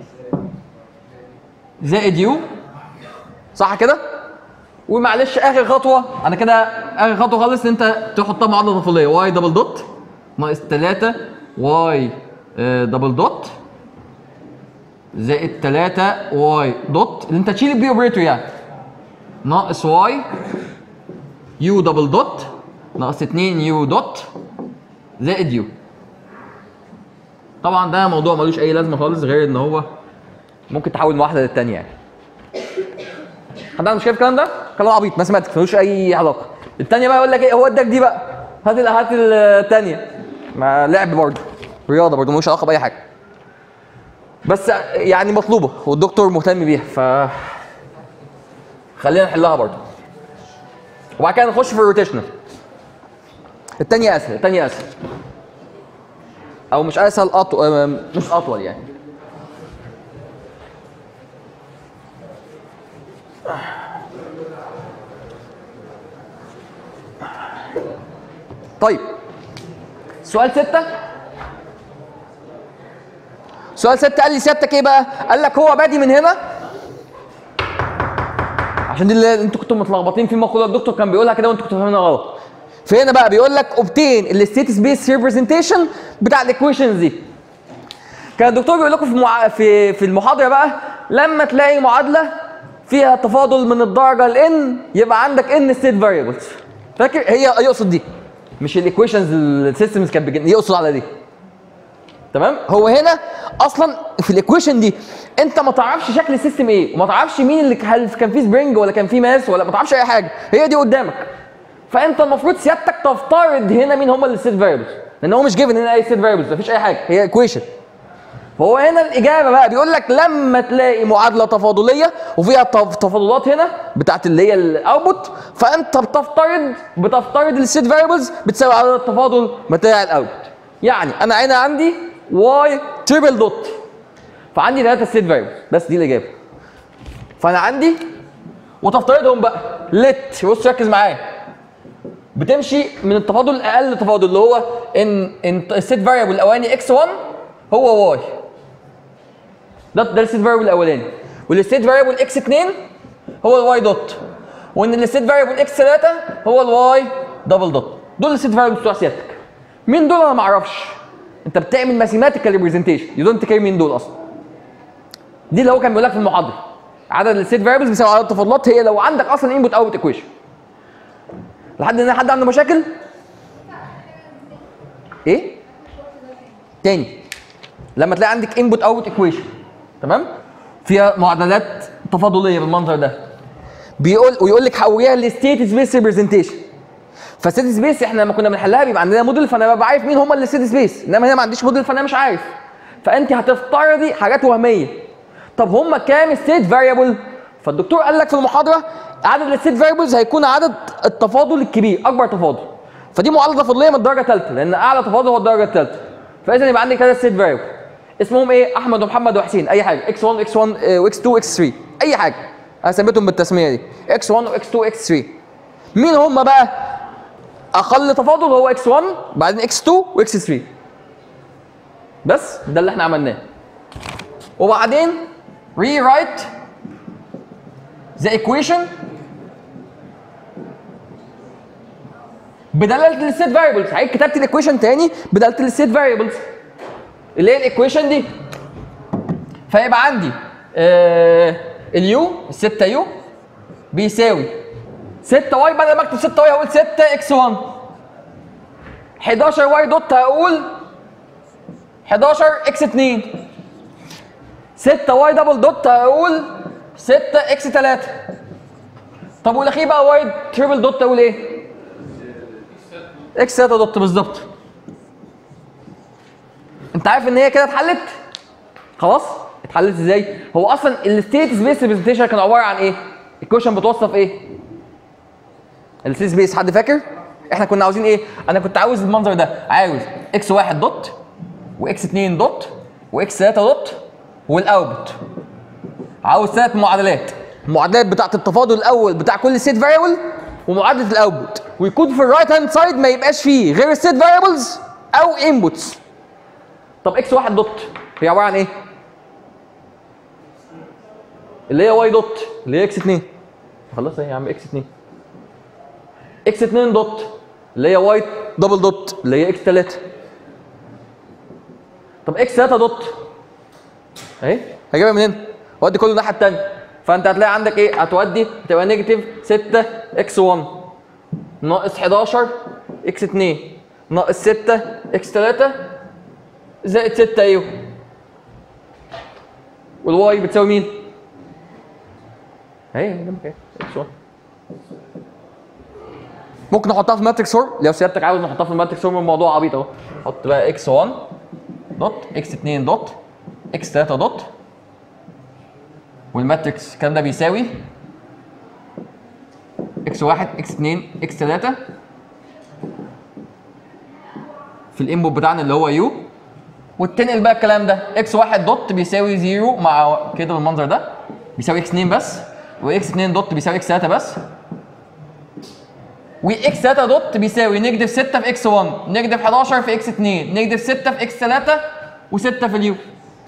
زائد يو صح كده؟ ومعلش اخر خطوه انا كده اخر خطوه خالص ان انت تحطها معادله طفوليه واي دبل دوت ناقص 3 واي دبل دوت زائد 3 واي دوت اللي انت تشيل البي اوبريتور يعني ناقص واي يو دبل دوت ناقص 2 يو دوت زائد يو طبعا ده موضوع ملوش اي لازمه خالص غير ان هو ممكن تحول من واحده للتانيه يعني حد عنده مشكله في الكلام ده؟ كلام عبيط ماثيماتكس ملوش اي علاقه التانيه بقى يقول لك ايه هو اداك دي بقى هات ال- هات التانيه ما لعب برضه رياضه برضه ملوش علاقه باي حاجه بس يعني مطلوبه والدكتور مهتم بيها ف خلينا نحلها برضه وبعد كده نخش في الروتيشنال التانية اسهل التانية اسهل او مش اسهل اطول مش اطول يعني طيب سؤال ستة سؤال ستة قال لي سيادتك ايه بقى؟ قال لك هو بادي من هنا عشان دي اللي انتوا كنتوا متلخبطين في مقوله الدكتور كان بيقولها كده وانتوا كنتوا فاهمينها غلط. فهنا بقى بيقول لك اوبتين الستيت سبيس ريبريزنتيشن بتاع الايكويشنز دي. كان الدكتور بيقول لكم في مع... في في المحاضره بقى لما تلاقي معادله فيها تفاضل من الدرجه لان يبقى عندك ان ستيت فاريبلز. فاكر هي يقصد دي مش الايكويشنز السيستمز كانت بتجن- يقصد على دي. تمام هو هنا اصلا في الايكويشن دي انت ما تعرفش شكل السيستم ايه وما تعرفش مين اللي هل كان فيه سبرينج ولا كان فيه ماس ولا ما تعرفش اي حاجه هي دي قدامك فانت المفروض سيادتك تفترض هنا مين هم الستيت فاريبلز لان هو مش جيفن هنا اي ستيت فاريبلز مفيش اي حاجه هي ايكويشن فهو هنا الاجابه بقى بيقول لك لما تلاقي معادله تفاضليه وفيها تف- تفاضلات هنا بتاعت اللي هي الاوتبوت فانت بتفترض بتفترض الستيت فاريبلز بتساوي عدد التفاضل بتاع الاوتبوت يعني انا هنا عندي واي تريبل دوت فعندي ثلاثه ستيت فاريبلز بس دي الاجابه فانا عندي وتفترضهم بقى لت بص ركز معايا بتمشي من التفاضل الاقل تفاضل اللي هو ان ان الست فاريبل الاولاني اكس 1 هو واي ده ده الست فاريبل الاولاني والستيت فاريبل اكس 2 هو الواي دوت وان الستيت فاريبل اكس 3 هو الواي دبل دوت دول الست فاريبل بتوع سيادتك مين دول انا ما اعرفش انت بتعمل ماثيماتيكال ريبريزنتيشن يو دونت كير مين دول اصلا دي اللي هو كان بيقول لك في المحاضره عدد الست فاريبلز بيساوي عدد التفاضلات هي لو عندك اصلا انبوت اوت ايكويشن لحد هنا حد عنده مشاكل ايه تاني لما تلاقي عندك انبوت اوت ايكويشن تمام فيها معادلات تفاضليه بالمنظر ده بيقول ويقول لك حوليها لستيت سبيس ريبريزنتيشن فستيت سبيس احنا لما كنا بنحلها بيبقى عندنا موديل فانا ببقى عارف مين هم الستيت سبيس انما هنا ما عنديش موديل فانا مش عارف فانت هتفترضي حاجات وهميه طب هم كام ستيت فاريبل فالدكتور قال لك في المحاضره عدد الستيت فاريبلز هيكون عدد التفاضل الكبير اكبر تفاضل فدي معادله تفاضليه من الدرجه الثالثه لان اعلى تفاضل هو الدرجه الثالثه فاذا يبقى عندك ثلاث ستيت فاريبل اسمهم ايه احمد ومحمد وحسين اي حاجه x1 x1 واكس 2 اكس 3 اي حاجه انا سميتهم بالتسميه دي x1 واكس 2 اكس 3 مين هم بقى اقل تفاضل هو x1 بعدين x2 واكس 3 بس ده اللي احنا عملناه وبعدين rewrite the equation بدلاله الست فاريبلز هيك كتبت الايكويشن تاني بدلاله الست فاريبلز اللي هي الايكويشن دي فيبقى عندي آه اليو 6 يو بيساوي 6 واي بدل ما اكتب 6 واي هقول 6 اكس 1 11 واي دوت هقول 11 اكس 2 6 واي دبل دوت هقول 6 اكس 3 طب والاخير بقى واي تريبل دوت اقول ايه؟ اكس 3 دوت بالظبط انت عارف ان هي كده اتحلت؟ خلاص؟ اتحلت ازاي؟ هو اصلا الستيت سبيس ريبريزنتيشن كان عباره عن ايه؟ الكويشن بتوصف ايه؟ الستيت سبيس حد فاكر؟ احنا كنا عاوزين ايه؟ انا كنت عاوز المنظر ده عاوز اكس 1 دوت واكس 2 دوت واكس 3 دوت والاوتبوت عاوز ثلاث معادلات المعادلات بتاعت التفاضل الاول بتاع كل ستيت فاريبل ومعادله الاوتبوت ويكون في الرايت هاند سايد ما يبقاش فيه غير ستيت فاريبلز او انبوتس طب اكس واحد دوت هي عباره عن ايه؟ اللي هي واي دوت اللي هي اكس 2 خلاص اهي يا عم اكس 2 اكس 2 دوت اللي هي واي دبل دوت اللي هي اكس 3 طب اكس 3 دوت اهي هجيبها منين؟ ودي كله الناحيه الثانيه فانت هتلاقي عندك ايه؟ هتودي هتبقى نيجاتيف 6 اكس 1 ناقص 11 اكس 2 ناقص 6 اكس 3 زائد 6 ايوه والواي بتساوي مين؟ اهي جنبك اهي اكس 1 ممكن نحطها في ماتريكس فورم لو سيادتك عاوز نحطها في الماتريكس فورم الموضوع عبيط اهو حط بقى اكس 1 دوت اكس 2 دوت اكس 3 دوت والماتريكس الكلام ده بيساوي اكس 1 اكس 2 اكس 3 في الانبوت بتاعنا اللي هو يو وتنقل بقى الكلام ده اكس 1 دوت بيساوي 0 مع كده بالمنظر ده بيساوي اكس 2 بس واكس 2 دوت بيساوي اكس 3 بس واكس 3 دوت بيساوي نيجاتيف 6 في اكس 1 نيجاتيف 11 في اكس 2 نيجاتيف 6 في اكس 3 و6 في اليو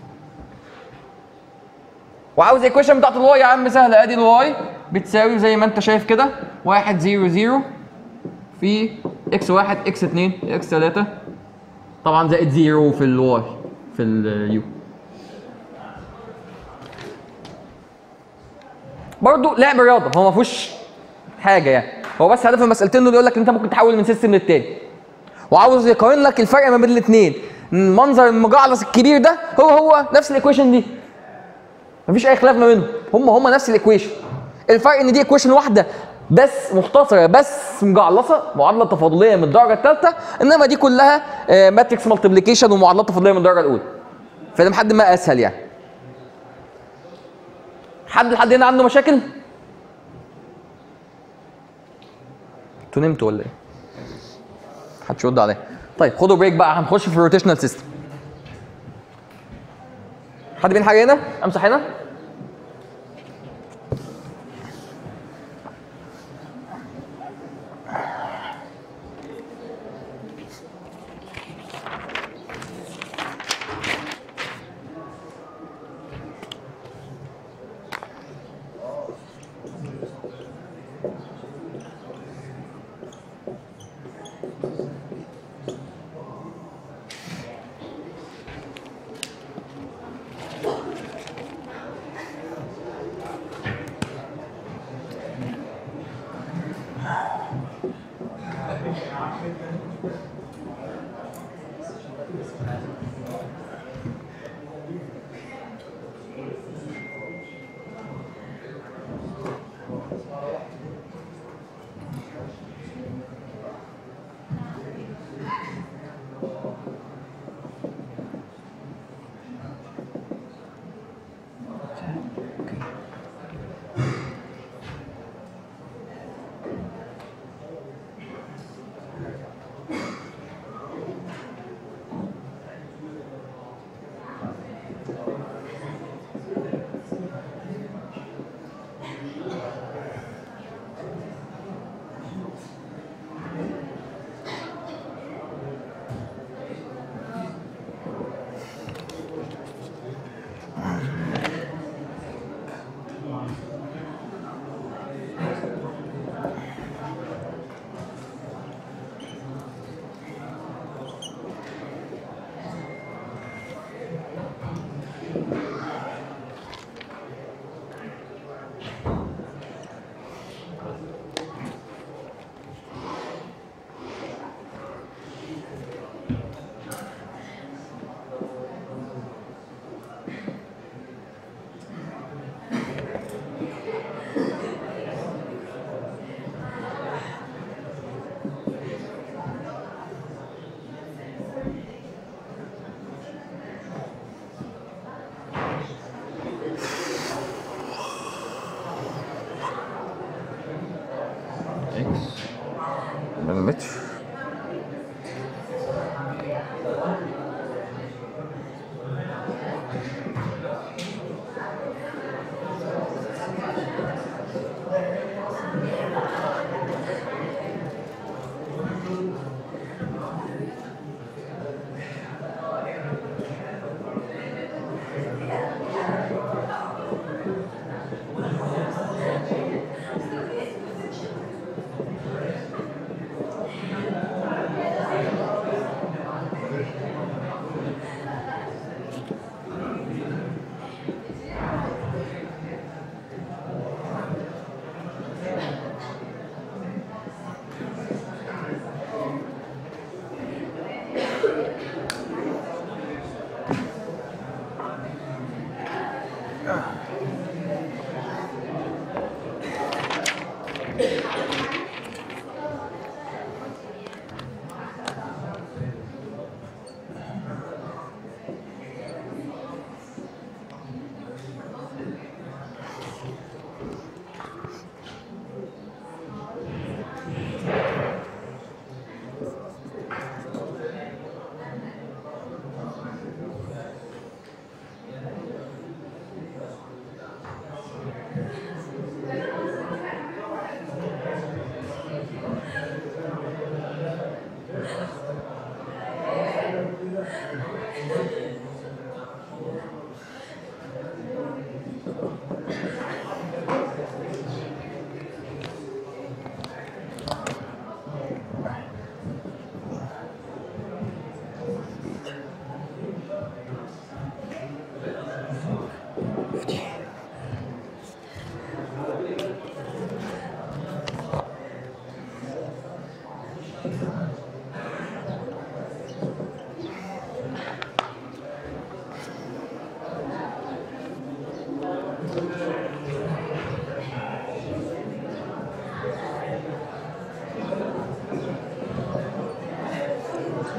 وعاوز الايكويشن بتاعت الواي يا عم سهله ادي الواي بتساوي زي ما انت شايف كده 1 0 0 في اكس 1 اكس 2 اكس 3 طبعا زائد 0 في الواي في اليو برضه لعب رياضه هو ما فيهوش حاجه يعني هو بس هدف المسالتين دول يقول لك ان انت ممكن تحول من سيستم للتاني وعاوز يقارن لك الفرق ما بين الاثنين المنظر المجعلص الكبير ده هو هو نفس الايكويشن دي مفيش اي خلاف ما بينهم هم هم نفس الايكويشن الفرق ان دي ايكويشن واحده بس مختصره بس مجعلصه معادله تفاضليه من الدرجه الثالثه انما دي كلها ماتريكس مالتيبليكيشن ومعادلات تفاضليه من الدرجه الاولى فده لحد ما اسهل يعني حد لحد هنا عنده مشاكل؟ انتوا نمتوا ولا ايه؟ محدش يرد عليا طيب خدوا بريك بقى هنخش في الروتيشنال سيستم حد بين حاجه هنا؟ امسح هنا؟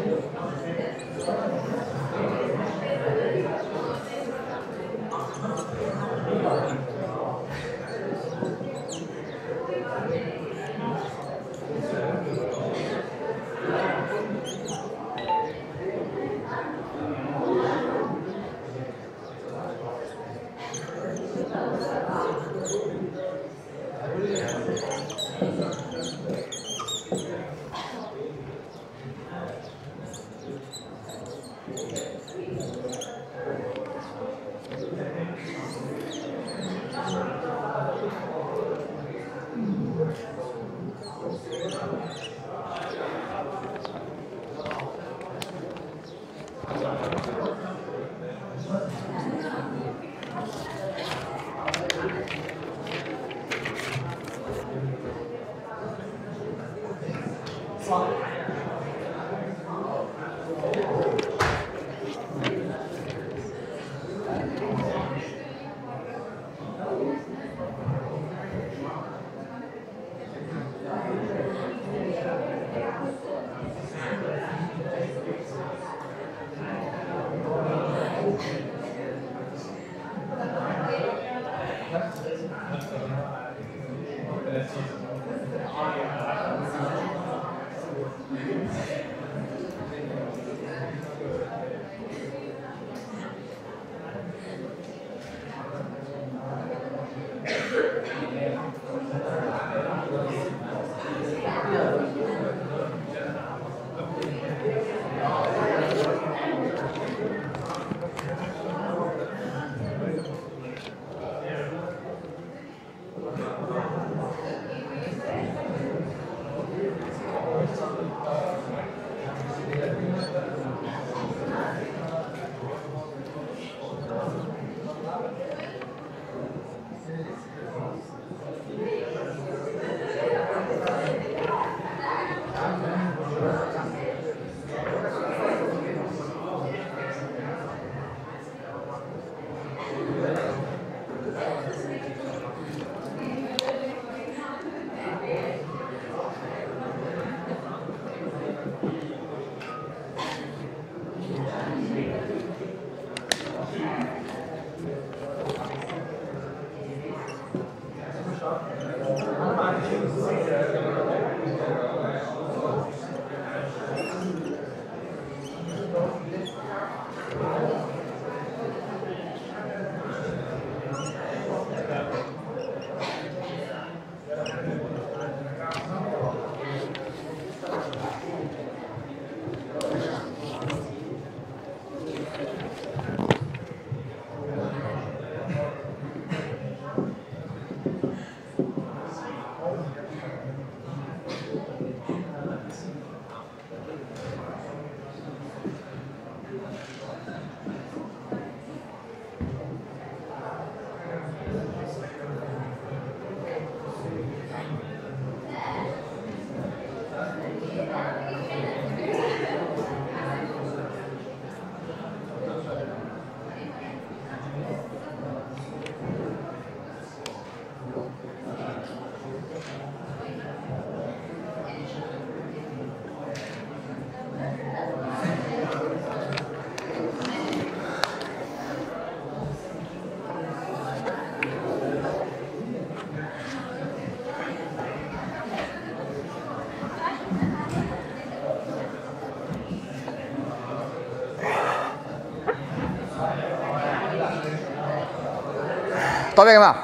طب يا جماعه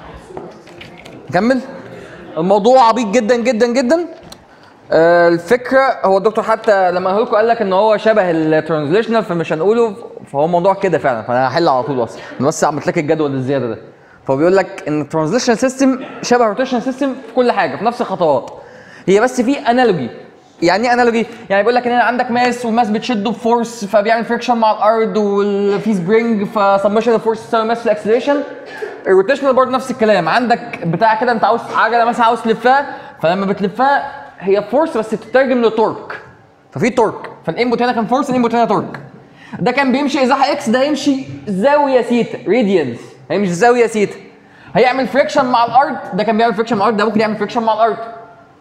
نكمل الموضوع عبيط جدا جدا جدا آه، الفكره هو الدكتور حتى لما قال لكم قال لك ان هو شبه الترانزليشنال فمش هنقوله فهو الموضوع كده فعلا فانا هحل على طول اصلا انا بس عملت لك الجدول الزياده ده فهو بيقول لك ان الترانزليشنال سيستم شبه الروتيشنال سيستم في كل حاجه في نفس الخطوات هي بس في انالوجي يعني ايه انالوجي؟ يعني بيقول لك ان هنا عندك ماس والماس بتشده بفورس فبيعمل فريكشن مع الارض وفي سبرينج فسمشن الفورس تساوي ماس في الاكسلريشن الروتيشنال برضه نفس الكلام عندك بتاع كده انت عاوز عجله مثلا عاوز تلفها فلما بتلفها هي فورس بس بتترجم لتورك ففي تورك فالانبوت هنا كان فورس الانبوت هنا تورك ده كان بيمشي ازاحه اكس ده يمشي زاويه سيتا راديانس هيمشي زاويه سيتا هيعمل فريكشن مع الارض ده كان بيعمل فريكشن مع الارض ده ممكن يعمل فريكشن مع الارض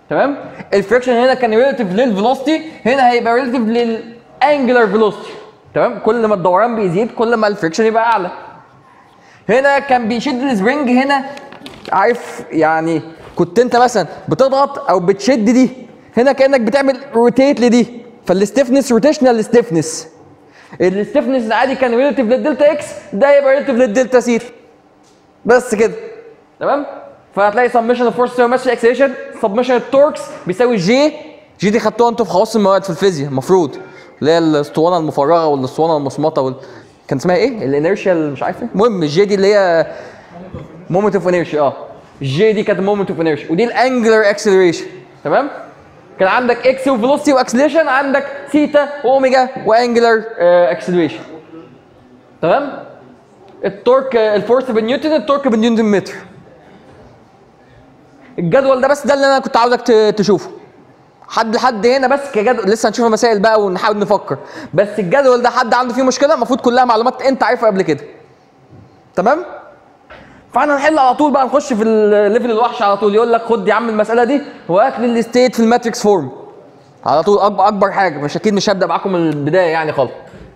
تمام الفريكشن هنا كان ريلاتيف للفيلوسيتي هنا هيبقى ريلاتيف للانجلر فيلوسيتي تمام كل ما الدوران بيزيد كل ما الفريكشن يبقى اعلى هنا كان بيشد السبرينج هنا عارف يعني كنت انت مثلا بتضغط او بتشد دي هنا كانك بتعمل روتيت لدي فالستيفنس روتيشنال ستيفنس الستيفنس العادي كان ريلاتيف للدلتا اكس ده يبقى ريلاتيف للدلتا سيتا بس كده تمام فهتلاقي سمشن الفورس يساوي ماشي اكسلريشن سبمشن التوركس بيساوي جي جي دي خدتوها انتوا في خواص المواد في الفيزياء المفروض اللي هي الاسطوانه المفرغه والاسطوانه المصمطه وال... كان اسمها ايه؟ الانيرشيال مش عارف ايه المهم الجي دي اللي هي مومنت اوف انيرشيا اه الجي دي كانت مومنت اوف انيرشيا ودي الانجلر اكسلريشن تمام؟ كان عندك اكس وفيلوسيتي واكسلريشن عندك ثيتا واوميجا وانجلر اكسلريشن تمام؟ التورك الفورس بالنيوتن التورك بالنيوتن متر الجدول ده بس ده اللي انا كنت عاوزك ت- تشوفه حد لحد هنا بس كجدول لسه هنشوف مسائل بقى ونحاول نفكر بس الجدول ده حد عنده فيه مشكله المفروض كلها معلومات انت عارفها قبل كده تمام فاحنا نحل على طول بقى نخش في الليفل الوحش على طول يقول لك خد يا عم المساله دي وهات لي الستيت في الماتريكس فورم على طول اكبر اكبر حاجه مش اكيد مش هبدا معاكم من البدايه يعني خالص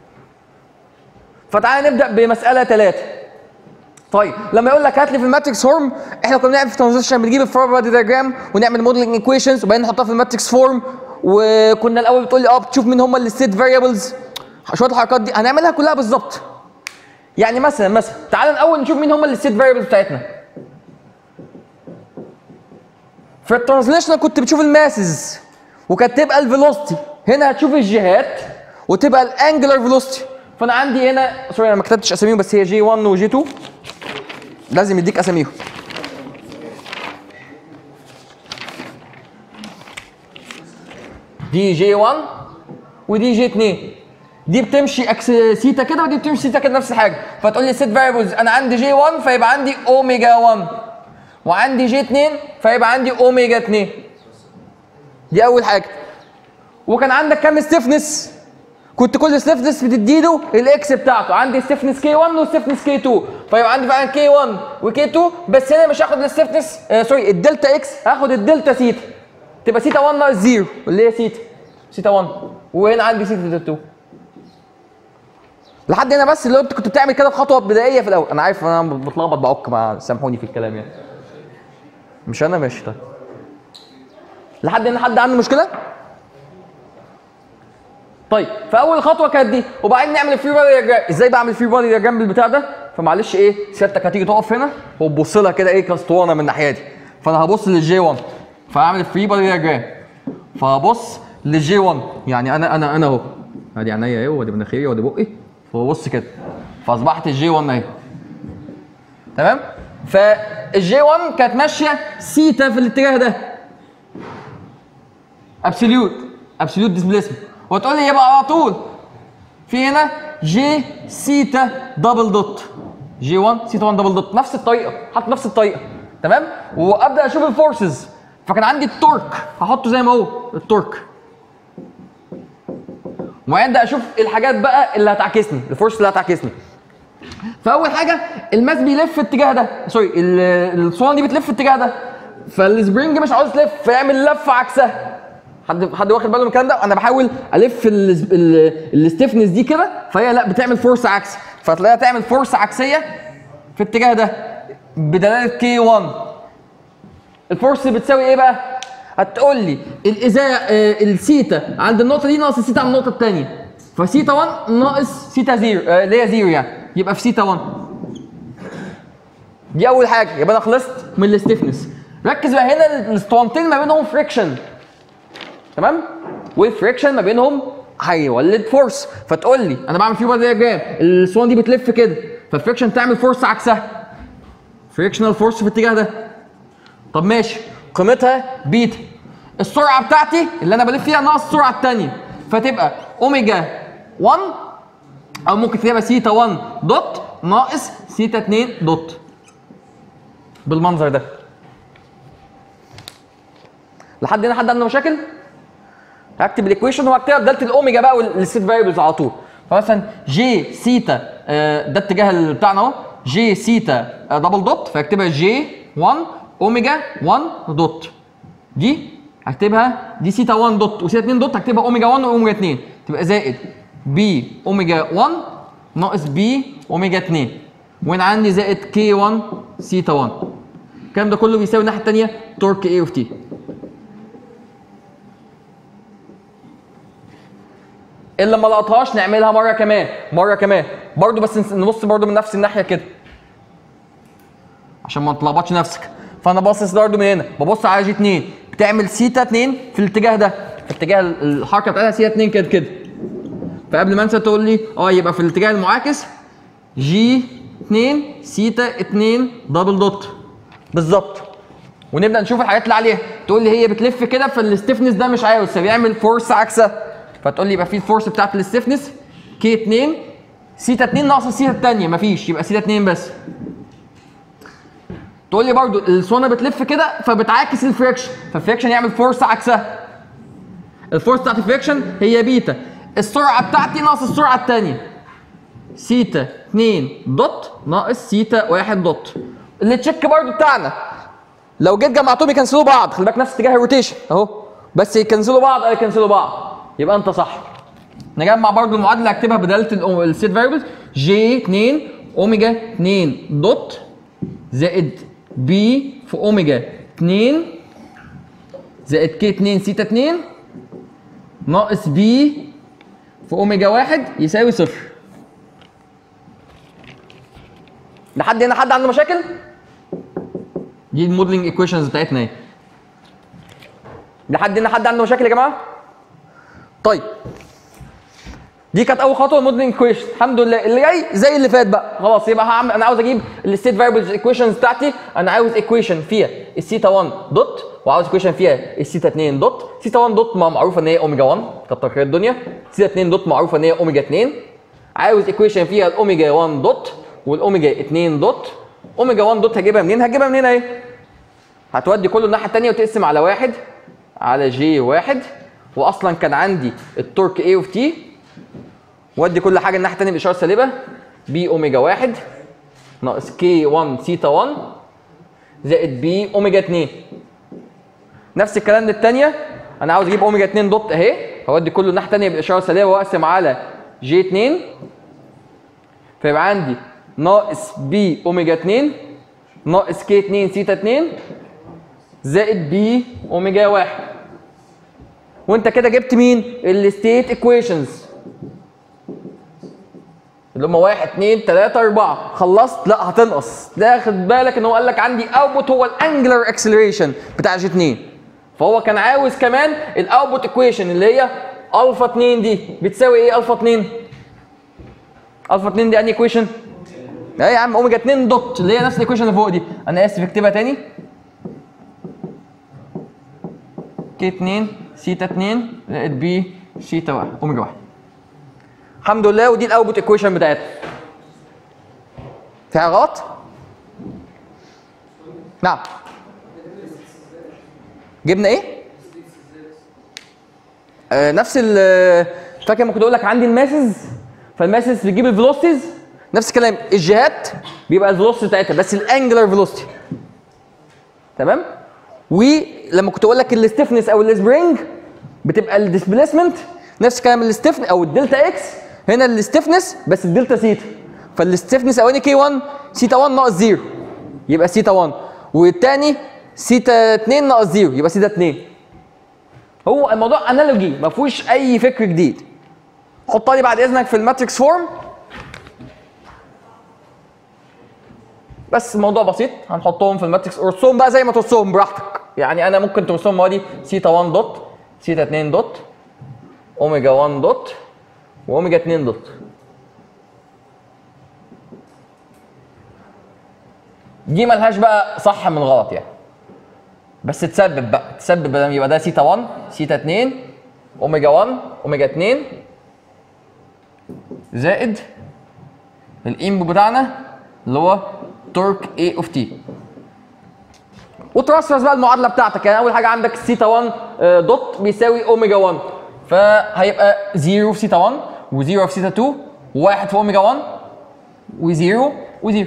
فتعالى نبدا بمساله ثلاثه طيب لما يقول لك هات لي في الماتريكس فورم احنا كنا بنعمل في ترانزيشن بنجيب الفور بادي دياجرام ونعمل موديلنج ايكويشنز وبعدين نحطها في الماتريكس فورم وكنا الاول بتقول لي اه بتشوف مين هم الستيت فاريبلز شويه الحركات دي هنعملها كلها بالظبط يعني مثلا مثلا تعال الاول نشوف مين هم الستيت فاريبلز بتاعتنا في الترانزليشن كنت بتشوف الماسز وكانت تبقى الفيلوسيتي هنا هتشوف الجهات وتبقى الانجلر فيلوسيتي فانا عندي هنا سوري انا ما كتبتش اساميهم بس هي جي 1 وجي 2 لازم يديك اساميهم دي جي 1 ودي جي 2 دي بتمشي اكس سيتا كده ودي بتمشي سيتا كده نفس الحاجه فتقول لي سيت فاريبلز انا عندي جي 1 فيبقى عندي اوميجا 1 وعندي جي 2 فيبقى عندي اوميجا 2 دي اول حاجه وكان عندك كام ستيفنس كنت كل ستيفنس بتديله الاكس بتاعته عندي ستيفنس كي 1 وستيفنس كي 2 فيبقى عندي فعلا كي 1 وكي 2 بس هنا مش هاخد الستيفنس آه سوري الدلتا اكس هاخد الدلتا سيتا تبقى سيتا 1 ناقص 0 اللي هي سيتا سيتا 1 وهنا عندي سيتا 2 لحد هنا بس اللي هو انت كنت بتعمل كده بخطوه بدائيه في الاول انا عارف انا بتلخبط بعك مع سامحوني في الكلام يعني مش انا ماشي طيب لحد هنا حد عنده مشكله طيب فاول خطوه كانت دي وبعدين نعمل الفري بادي دياجرام ازاي بعمل الفري بادي دياجرام بالبتاع ده فمعلش ايه سيادتك هتيجي تقف هنا وتبص لها كده ايه كاسطوانه من الناحيه دي فانا هبص للجي 1 فهعمل الفري بادي دياجرام فهبص للجي 1 يعني انا انا انا اهو ادي عينيا اهي وادي مناخيري وادي بقي فببص كده فاصبحت الجي 1 اهي تمام فالجي 1 كانت ماشيه سيتا في الاتجاه ده ابسوليوت ابسوليوت ديسبيسمنت وتقول لي يبقى على طول في هنا جي سيتا دبل دوت جي 1 سيتا 1 دبل دوت نفس الطريقه حط نفس الطريقه تمام وابدا اشوف الفورسز فكان عندي التورك هحطه زي ما هو التورك وابدا اشوف الحاجات بقى اللي هتعكسني الفورس اللي هتعكسني فاول حاجه الماس بيلف في الاتجاه ده سوري ال- الاسطوانه دي بتلف في الاتجاه ده فالسبرينج مش عاوز تلف فيعمل لفه عكسها حد حد واخد باله من الكلام ده انا بحاول الف الستيفنس دي كده فهي لا بتعمل فورس عكسي فتلاقيها تعمل فورس عكسيه في الاتجاه ده بدلاله كي 1 الفورس بتساوي ايه بقى هتقول لي الازاء آه، السيتا عند النقطه دي ناقص السيتا عند النقطه الثانيه فسيتا 1 ناقص سيتا 0 آه، اللي هي 0 يعني يبقى في سيتا 1 دي اول حاجه يبقى انا خلصت من الستيفنس ركز بقى هنا الاسطوانتين ما بينهم فريكشن تمام والفريكشن ما بينهم هيولد فورس فتقول لي انا بعمل فيه دياجرام الاسطوانه دي بتلف كده فالفريكشن تعمل فورس عكسها فريكشنال فورس في الاتجاه ده طب ماشي قيمتها بيتا السرعه بتاعتي اللي انا بلف فيها ناقص السرعه الثانيه فتبقى اوميجا 1 او ممكن تبقى سيتا 1 دوت ناقص سيتا 2 دوت بالمنظر ده لحد هنا حد عنده مشاكل هكتب الايكويشن وهكتبها بداله الاوميجا بقى والست فاريبلز على طول فمثلا جي سيتا آه، ده اتجاه اللي بتاعنا اهو جي سيتا آه، دبل دوت فاكتبها جي 1 اوميجا 1 دوت دي هكتبها دي سيتا 1 دوت وسيتا 2 دوت هكتبها اوميجا 1 واوميجا 2 تبقى زائد بي اوميجا 1 ناقص بي اوميجا 2 وهنا عندي زائد كي 1 سيتا 1 الكلام ده كله بيساوي الناحيه الثانيه تورك اي اوف تي اللي ما لقطهاش نعملها مره كمان مره كمان برضو بس نس- نبص برضو من نفس الناحيه كده عشان ما تلخبطش نفسك فانا باصص برضو من هنا ببص على جي 2 بتعمل سيتا 2 في الاتجاه ده في اتجاه ال- الحركه بتاعتها سيتا 2 كده كده فقبل ما انسى تقول لي اه يبقى في الاتجاه المعاكس جي 2 سيتا 2 دبل دوت بالظبط ونبدا نشوف الحاجات اللي عليها تقول لي هي بتلف كده فالستيفنس ده مش عاوز فبيعمل فورس عكسها فتقول لي يبقى في الفورس بتاعت الستيفنس كي 2 سيتا 2 ناقص السيتا الثانيه مفيش يبقى سيتا 2 بس تقول لي برضو السونه بتلف كده فبتعاكس الفريكشن فالفريكشن يعمل فورس عكسها الفورس بتاعت الفريكشن هي بيتا السرعه بتاعتي ناقص السرعه الثانيه سيتا 2 دوت ناقص سيتا 1 دوت اللي تشيك برضو بتاعنا لو جيت جمعتهم يكنسلوا بعض خلي بالك نفس اتجاه الروتيشن اهو بس يكنسلوا بعض او يكنسلوا بعض يبقى انت صح نجمع برضو المعادله اكتبها بداله السيت فاريبلز جي 2 اوميجا 2 دوت زائد بي في اوميجا 2 زائد كي 2 سيتا 2 ناقص بي في اوميجا 1 يساوي صفر لحد هنا حد عنده مشاكل؟ دي الموديلنج ايكويشنز بتاعتنا اهي لحد هنا حد عنده مشاكل يا جماعه؟ طيب دي كانت اول خطوه الموديلنج ايكويشن الحمد لله اللي جاي زي اللي فات بقى خلاص يبقى هعمل انا عاوز اجيب الستيت فاريبلز ايكويشنز بتاعتي انا عاوز ايكويشن فيها السيتا 1 دوت وعاوز ايكويشن فيها السيتا 2 دوت سيتا 1 دوت ما معروفه ان هي اوميجا 1 كتر خير الدنيا سيتا 2 دوت معروفه ان هي اوميجا 2 عاوز ايكويشن فيها الاوميجا 1 دوت والاوميجا 2 دوت اوميجا 1 دوت هجيبها منين هجيبها من هنا اهي هتودي كله الناحيه الثانيه وتقسم على واحد على جي واحد واصلا كان عندي التورك اي اوف تي ودي كل حاجه الناحيه الثانيه باشاره سالبه بي اوميجا واحد ناقص كي 1 سيتا 1 زائد بي اوميجا 2 نفس الكلام للثانيه انا عاوز اجيب اوميجا 2 دوت اهي هودي كله الناحيه الثانيه بالاشاره السالبه واقسم على جي 2 فيبقى عندي ناقص بي اوميجا 2 ناقص كي 2 سيتا 2 زائد بي اوميجا 1 وانت كده جبت مين؟ الستيت ايكويشنز اللي هم 1 2 3 4 خلصت لا هتنقص ده خد بالك ان هو قال لك عندي اوتبوت هو الانجلر اكسلريشن بتاع جي 2 فهو كان عاوز كمان الاوتبوت ايكويشن اللي هي الفا 2 دي بتساوي ايه الفا 2 الفا 2 دي انهي ايكويشن ايه يا عم اوميجا 2 دوت اللي هي نفس الايكويشن اللي فوق دي انا اسف اكتبها تاني كي 2 سيتا 2 زائد بي سيتا 1 اوميجا 1 الحمد لله ودي الاوتبوت ايكويشن بتاعتها فيها غلط؟ نعم جبنا ايه؟ آه نفس ال فاكر لما كنت اقول لك عندي الماسز فالماسز بتجيب الفيلوسيتيز نفس الكلام الجهات بيبقى الفيلوسيتي بتاعتها بس الانجلر فيلوسيتي تمام؟ ولما كنت اقول لك الستيفنس او السبرينج بتبقى الديسبيسمنت نفس الكلام الستيفن او الدلتا اكس هنا الستيفنس بس الدلتا سيتا فالستيفنس الاولاني كي 1 سيتا 1 ناقص 0 يبقى سيتا 1 والتاني سيتا 2 ناقص 0 يبقى سيتا 2 هو الموضوع انالوجي ما فيهوش اي فكر جديد حطها لي بعد اذنك في الماتريكس فورم بس الموضوع بسيط هنحطهم في الماتريكس ارسمهم بقى زي ما ترسمهم براحتك يعني انا ممكن ترسمهم موادي سيتا 1 دوت سيتا 2 دوت اوميجا 1 دوت واوميجا 2 دوت دي ملهاش بقى صح من غلط يعني بس تسبب بقى تسبب يبقى ده سيتا 1 سيتا 2 اوميجا 1 اوميجا 2 زائد الانبوت بتاعنا اللي هو تورك اي اوف تي وترسرس بقى المعادله بتاعتك يعني اول حاجه عندك سيتا 1 آه، دوت بيساوي اوميجا 1 فهيبقى 0 في سيتا 1 و0 في سيتا 2 و1 في اوميجا 1 و0 و0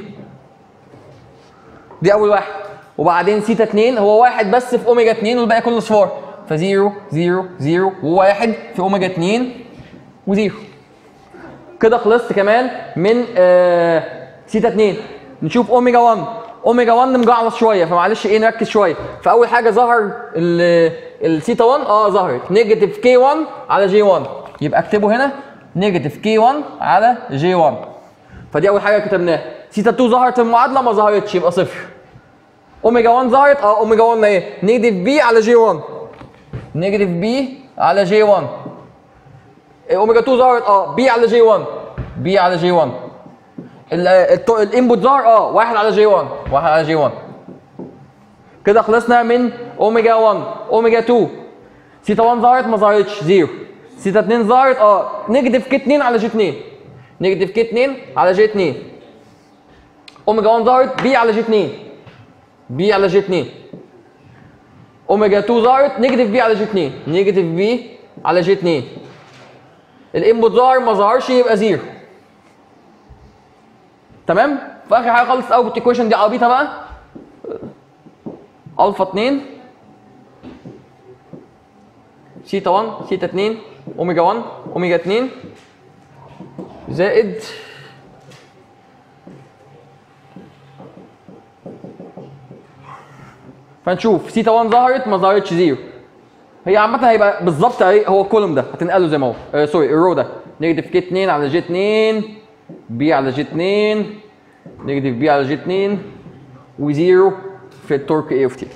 دي اول واحد وبعدين سيتا 2 هو واحد بس في اوميجا 2 والباقي كله صفار فزيرو زيرو زيرو وواحد في اوميجا 2 وزيرو كده خلصت كمان من آه سيتا 2 نشوف اوميجا 1 اوميجا 1 مجعلص شويه فمعلش ايه نركز شويه فاول حاجه ظهر ال- السيتا 1 اه ظهرت نيجاتيف كي 1 على جي 1 يبقى اكتبه هنا نيجاتيف كي 1 على جي 1 فدي اول حاجه كتبناها سيتا 2 ظهرت في المعادله ما ظهرتش يبقى صفر اوميجا 1 ظهرت اه اوميجا 1 ايه نيجاتيف بي على جي 1 نيجاتيف بي على جي 1 إيه، اوميجا 2 ظهرت اه بي على جي 1 بي على جي 1 ال- الت- الانبوت ظهر اه 1 على جي 1 1 على جي 1 كده خلصنا من اوميجا 1 اوميجا 2 سيتا 1 ظهرت ما ظهرتش زيرو سيتا 2 ظهرت اه نيجاتيف كي 2 على جي 2 نيجاتيف كي 2 على جي 2 اوميجا 1 ظهرت بي على جي 2 بي على جي 2 اوميجا 2 ظهرت نيجاتيف بي على جي 2 نيجاتيف بي على جي 2 الانبوت ظهر ما ظهرش يبقى زيرو تمام في اخر حاجه خالص الاوتبوت ايكويشن دي عبيطه بقى الفا 2 سيتا 1 سيتا 2 اوميجا 1 اوميجا 2 زائد فنشوف سيتا 1 ظهرت ما ظهرتش زيرو هي عامة هيبقى بالظبط اهي هو الكولوم ده هتنقله زي ما هو آه سوري الرو ده نيجاتيف كي 2 على جي 2 بي على جي 2 نيجاتيف بي على جي 2 وزيرو في التورك اي اوف تي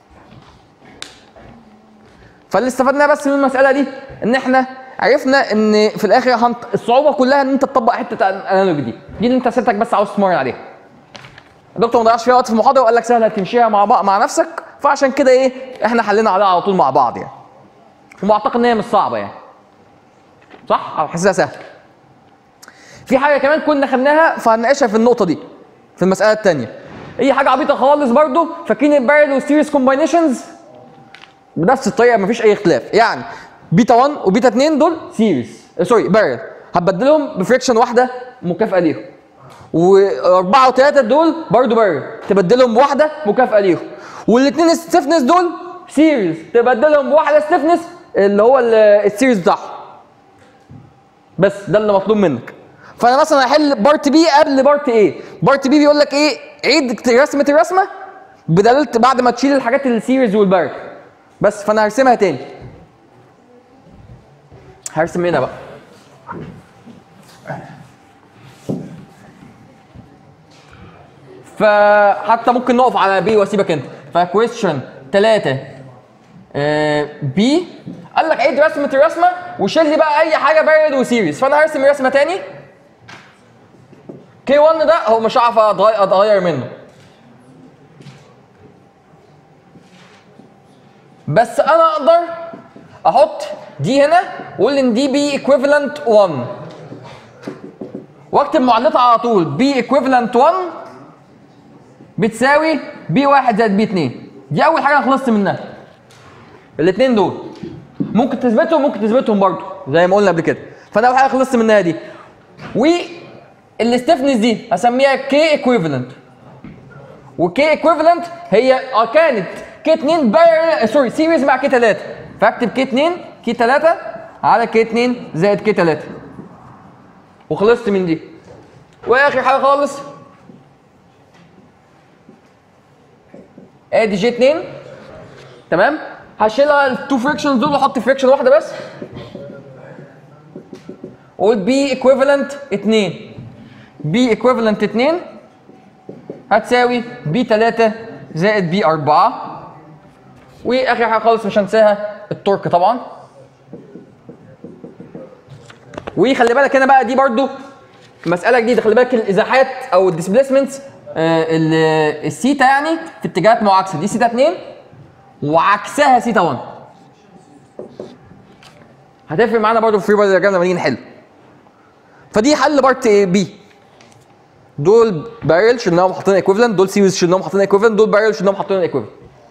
فاللي استفدناه بس من المسألة دي ان احنا عرفنا ان في الاخر هنط... الصعوبة كلها ان انت تطبق حتة الانالوج دي دي اللي انت سيادتك بس عاوز تتمرن عليها الدكتور ما ضيعش فيها وقت في المحاضرة وقال لك سهلة تمشيها مع بعض مع نفسك فعشان كده ايه احنا حلينا عليها على طول مع بعض يعني ومعتقد ان هي مش صعبه يعني صح او حاسسها سهله في حاجه كمان كنا خدناها فهنناقشها في النقطه دي في المساله الثانيه هي حاجه عبيطه خالص برضو فاكرين البارل والسيريس كومباينيشنز بنفس الطريقه مفيش اي اختلاف يعني بيتا 1 وبيتا 2 دول سيريس سوري بارل هتبدلهم بفريكشن واحده مكافاه ليهم واربعه وثلاثه دول برضو بارل تبدلهم بواحده مكافاه ليهم والاثنين ستيفنس دول سيريز تبدلهم بواحده ستيفنس اللي هو ال- السيريز بتاعهم بس ده اللي مطلوب منك فانا مثلا هحل بارت بي قبل بارت ايه بارت بي بيقول لك ايه عيد رسمه الرسمه بدلاله بعد ما تشيل الحاجات السيريز والبارت بس فانا هرسمها تاني هرسم هنا بقى فحتى ممكن نقف على بي واسيبك انت فكويستشن 3 بي قال لك عيد رسمه الرسمه وشيل لي بقى اي حاجه بارد وسيريز فانا هرسم رسمه تاني كي 1 ده هو مش هعرف أتغي- اتغير منه بس انا اقدر احط دي هنا واقول ان دي بي ايكويفالنت 1 واكتب معادلتها على طول بي ايكويفالنت 1 بتساوي بي 1 زائد بي 2 دي اول حاجه خلصت منها الاثنين دول ممكن تثبتهم ممكن تثبتهم برضه زي ما قلنا قبل كده فانا اول حاجه خلصت منها دي والستيفنس دي هسميها كي ايكويفالنت وكي ايكويفالنت هي اه كانت كي 2 بارل سوري سيريز مع كي 3 فاكتب كي 2 كي 3 على كي 2 زائد كي 3 وخلصت من دي واخر حاجه خالص ادي جي 2 تمام هشيلها التو فريكشنز دول واحط فريكشن واحده بس واقول بي ايكويفالنت 2 بي ايكويفالنت 2 هتساوي بي 3 زائد بي 4 واخر حاجه خالص مش هنساها التورك طبعا وخلي بالك هنا بقى دي برضو مساله جديده خلي بالك الازاحات او الديسبيسمنتس السيتا يعني في اتجاهات معاكسه دي سيتا 2 وعكسها سيتا 1 هتفرق معانا برضو في فري بادي دياجرام لما نيجي نحل فدي حل بارت ايه بي دول بارل شلناهم حاطين ايكويفالنت دول سيريز شلناهم حاطين ايكويفالنت دول بارل شلناهم حاطين ايكويفالنت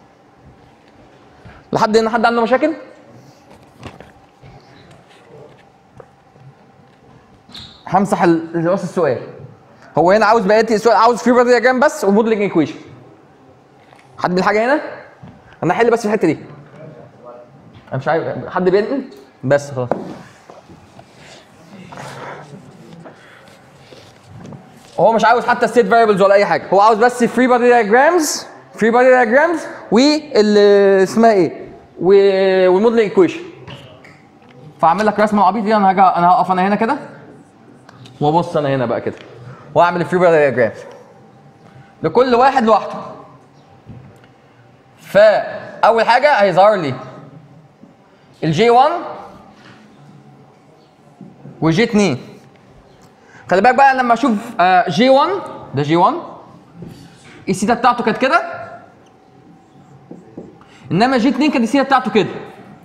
لحد هنا حد عنده مشاكل؟ همسح ال- راس السؤال هو هنا عاوز بقيه السؤال عاوز فري بادي دياجرام بس وموديلنج ايكويشن حد من الحاجه هنا؟ انا هحل بس في الحته دي انا مش عارف حد بينقل بس خلاص هو مش عاوز حتى ستيت فاريبلز ولا اي حاجه هو عاوز بس فري بادي دايجرامز فري بادي دايجرامز وال اسمها ايه و- والموديل ايكويشن فاعمل لك رسمه عبيط دي انا هاجي انا هقف انا هنا كده وابص انا هنا بقى كده واعمل الفري بادي دايجرامز لكل واحد لوحده فاول حاجه هيظهر لي الجي 1 وجي 2 خلي بالك بقى لما اشوف آه، جي 1 ده جي 1 السيتا بتاعته كانت كده انما جي 2 كانت السيتا بتاعته كده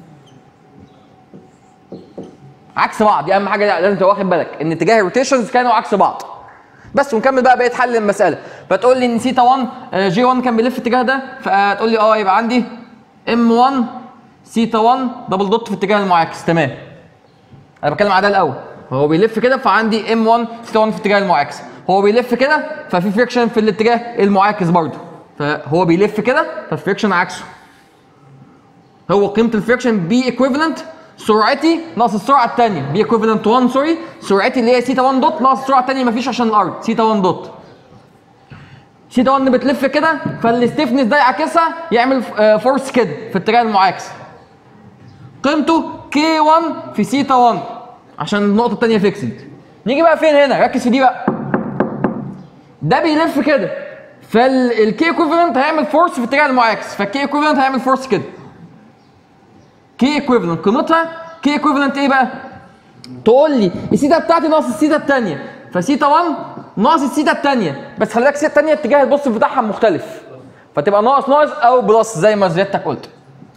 عكس بعض دي اهم حاجه لازم تبقى واخد بالك ان اتجاه الروتيشنز كانوا عكس بعض بس ونكمل بقى بقيه حل المساله فتقول لي ان سيتا 1 آه، جي 1 كان بيلف الاتجاه ده فتقول لي اه يبقى عندي ام 1 سيتا 1 دبل دوت في الاتجاه المعاكس تمام انا بتكلم على ده الاول هو بيلف كده فعندي ام 1 سيتا 1 في الاتجاه المعاكس هو بيلف كده ففي فريكشن في الاتجاه المعاكس برضه فهو بيلف كده فالفريكشن عكسه هو قيمه الفريكشن بي ايكويفالنت سرعتي ناقص السرعه الثانيه بي ايكويفالنت 1 سوري سرعتي اللي هي سيتا 1 دوت ناقص السرعه الثانيه مفيش عشان الارض سيتا 1 دوت سيتا 1 بتلف كده فالستيفنس ده يعكسها يعمل آه، فورس كده في الاتجاه المعاكس قيمته كي 1 في سيتا 1 عشان النقطه الثانيه فيكسد نيجي بقى فين هنا ركز في دي بقى ده بيلف كده فالكي ايكويفالنت هيعمل فورس في الاتجاه المعاكس فالكي ايكويفالنت هيعمل فورس كده كي ايكويفالنت قيمتها كي ايكويفالنت ايه بقى؟ تقول لي السيتا بتاعتي ناقص السيتا الثانيه فسيتا 1 ناقص السيتا الثانيه بس خلي بالك السيتا الثانيه اتجاه البوست بتاعها مختلف فتبقى ناقص ناقص او بلس زي ما زيادتك قلت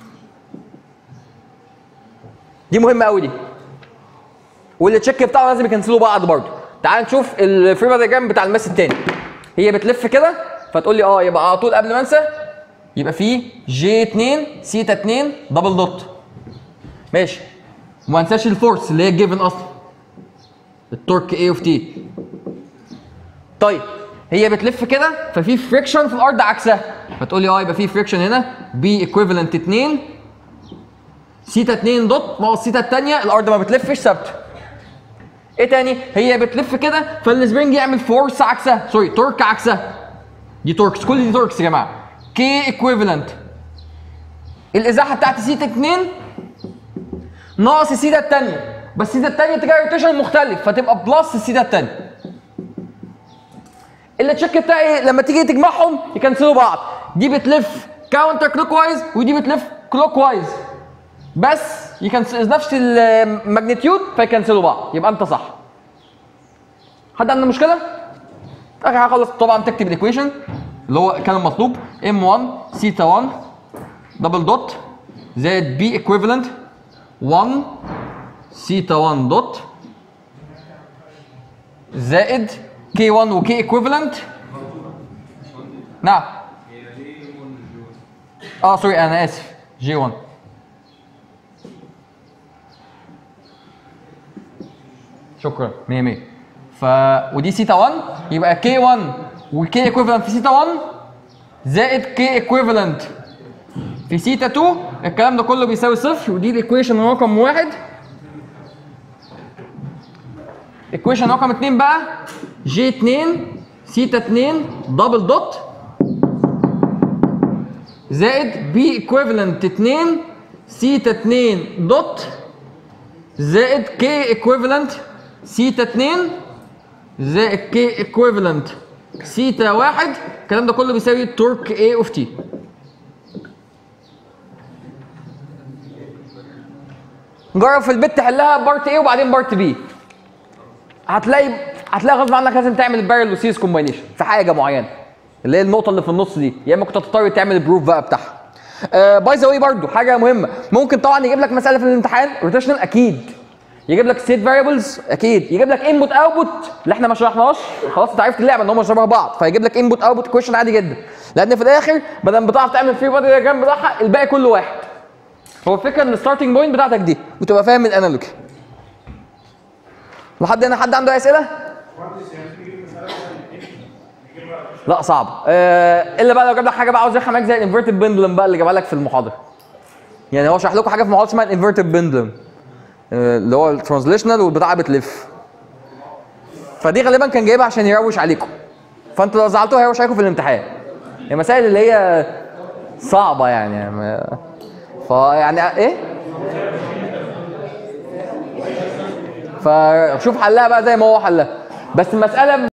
دي مهمه قوي دي واللي تشيك بتاعه لازم يكنسلوا بعض برضه تعال نشوف الفري دايجرام بتاع الماس الثاني هي بتلف كده فتقول لي اه يبقى على طول قبل ما انسى يبقى في جي 2 سيتا 2 دبل دوت ماشي وما انساش الفورس اللي هي الجيفن اصلا التورك اي اوف تي طيب هي بتلف كده ففي فريكشن في الارض عكسها فتقول لي اه يبقى في فريكشن هنا بي ايكويفالنت 2 سيتا 2 دوت ناقص سيتا الثانيه الارض ما بتلفش ثابته ايه تاني هي بتلف كده فالسبرينج يعمل فورس عكسها سوري تورك عكسها دي توركس كل دي توركس يا جماعه كي ايكويفالنت الازاحه بتاعت سيتا 2 ناقص السيده الثانيه بس السيده الثانيه اتجاه روتيشن مختلف فتبقى بلس السيده الثانيه اللي تشيك بتاعي لما تيجي تجمعهم يكنسلوا بعض دي بتلف كاونتر كلوك وايز ودي بتلف كلوك وايز بس يكنسل نفس الماجنتيود فيكنسلوا بعض يبقى انت صح حد عنده مشكله اخر حاجه خلص طبعا تكتب الايكويشن اللي هو كان المطلوب ام 1 سيتا 1 دبل دوت زائد بي ايكويفالنت 1 سيتا 1 دوت زائد كي 1 وكي ايكويفالنت نعم اه سوري انا اسف جي 1 شكرا 100 100 ف ودي سيتا 1 يبقى كي 1 وكي ايكويفالنت في سيتا 1 زائد كي ايكويفالنت في سيتا 2 الكلام ده كله بيساوي صفر ودي الايكويشن رقم واحد ايكويشن رقم 2 بقى جي 2 سيتا 2 دبل دوت زائد بي ايكويفالنت 2 سيتا 2 دوت زائد كي ايكويفالنت سيتا 2 زائد كي ايكويفالنت سيتا 1 الكلام ده كله بيساوي تورك اي اوف تي جرب في البيت تحلها بارت ايه وبعدين بارت بي هتلاقي هتلاقي غصب عنك لازم تعمل البارل والسيريز كومباينيشن في حاجه معينه اللي هي النقطه اللي في النص دي يا اما كنت هتضطر تعمل البروف بقى بتاعها باي ذا واي برضه حاجه مهمه ممكن طبعا يجيب لك مساله في الامتحان روتيشنال اكيد يجيب لك ستيت فاريبلز اكيد يجيب لك انبوت اوتبوت اللي احنا ما شرحناش خلاص انت عرفت اللعبه ان هم شبه بعض فيجيب لك انبوت اوتبوت كويشن عادي جدا لان في الاخر بدل ما بتعرف تعمل فري بادي دياجرام بتاعها الباقي كله واحد هو الفكره ان الستارتنج بوينت بتاعتك دي وتبقى فاهم الانالوجي لحد هنا حد عنده اسئله؟ لا صعب آه الا بقى لو جاب لك حاجه بقى عاوز يفهم معاك زي الانفيرتد بندلم بقى اللي جابها لك في المحاضره يعني هو شرح لكم حاجه في محاضره اسمها الانفيرتد بندلم اللي هو الترانزليشنال والبتاعه بتلف فدي غالبا كان جايبها عشان يروش عليكم فانتوا لو زعلتوه هيروش عليكم في الامتحان هي مسائل اللي هي صعبه يعني ما- فيعني ايه فشوف حلها بقى زي ما هو حلها بس المساله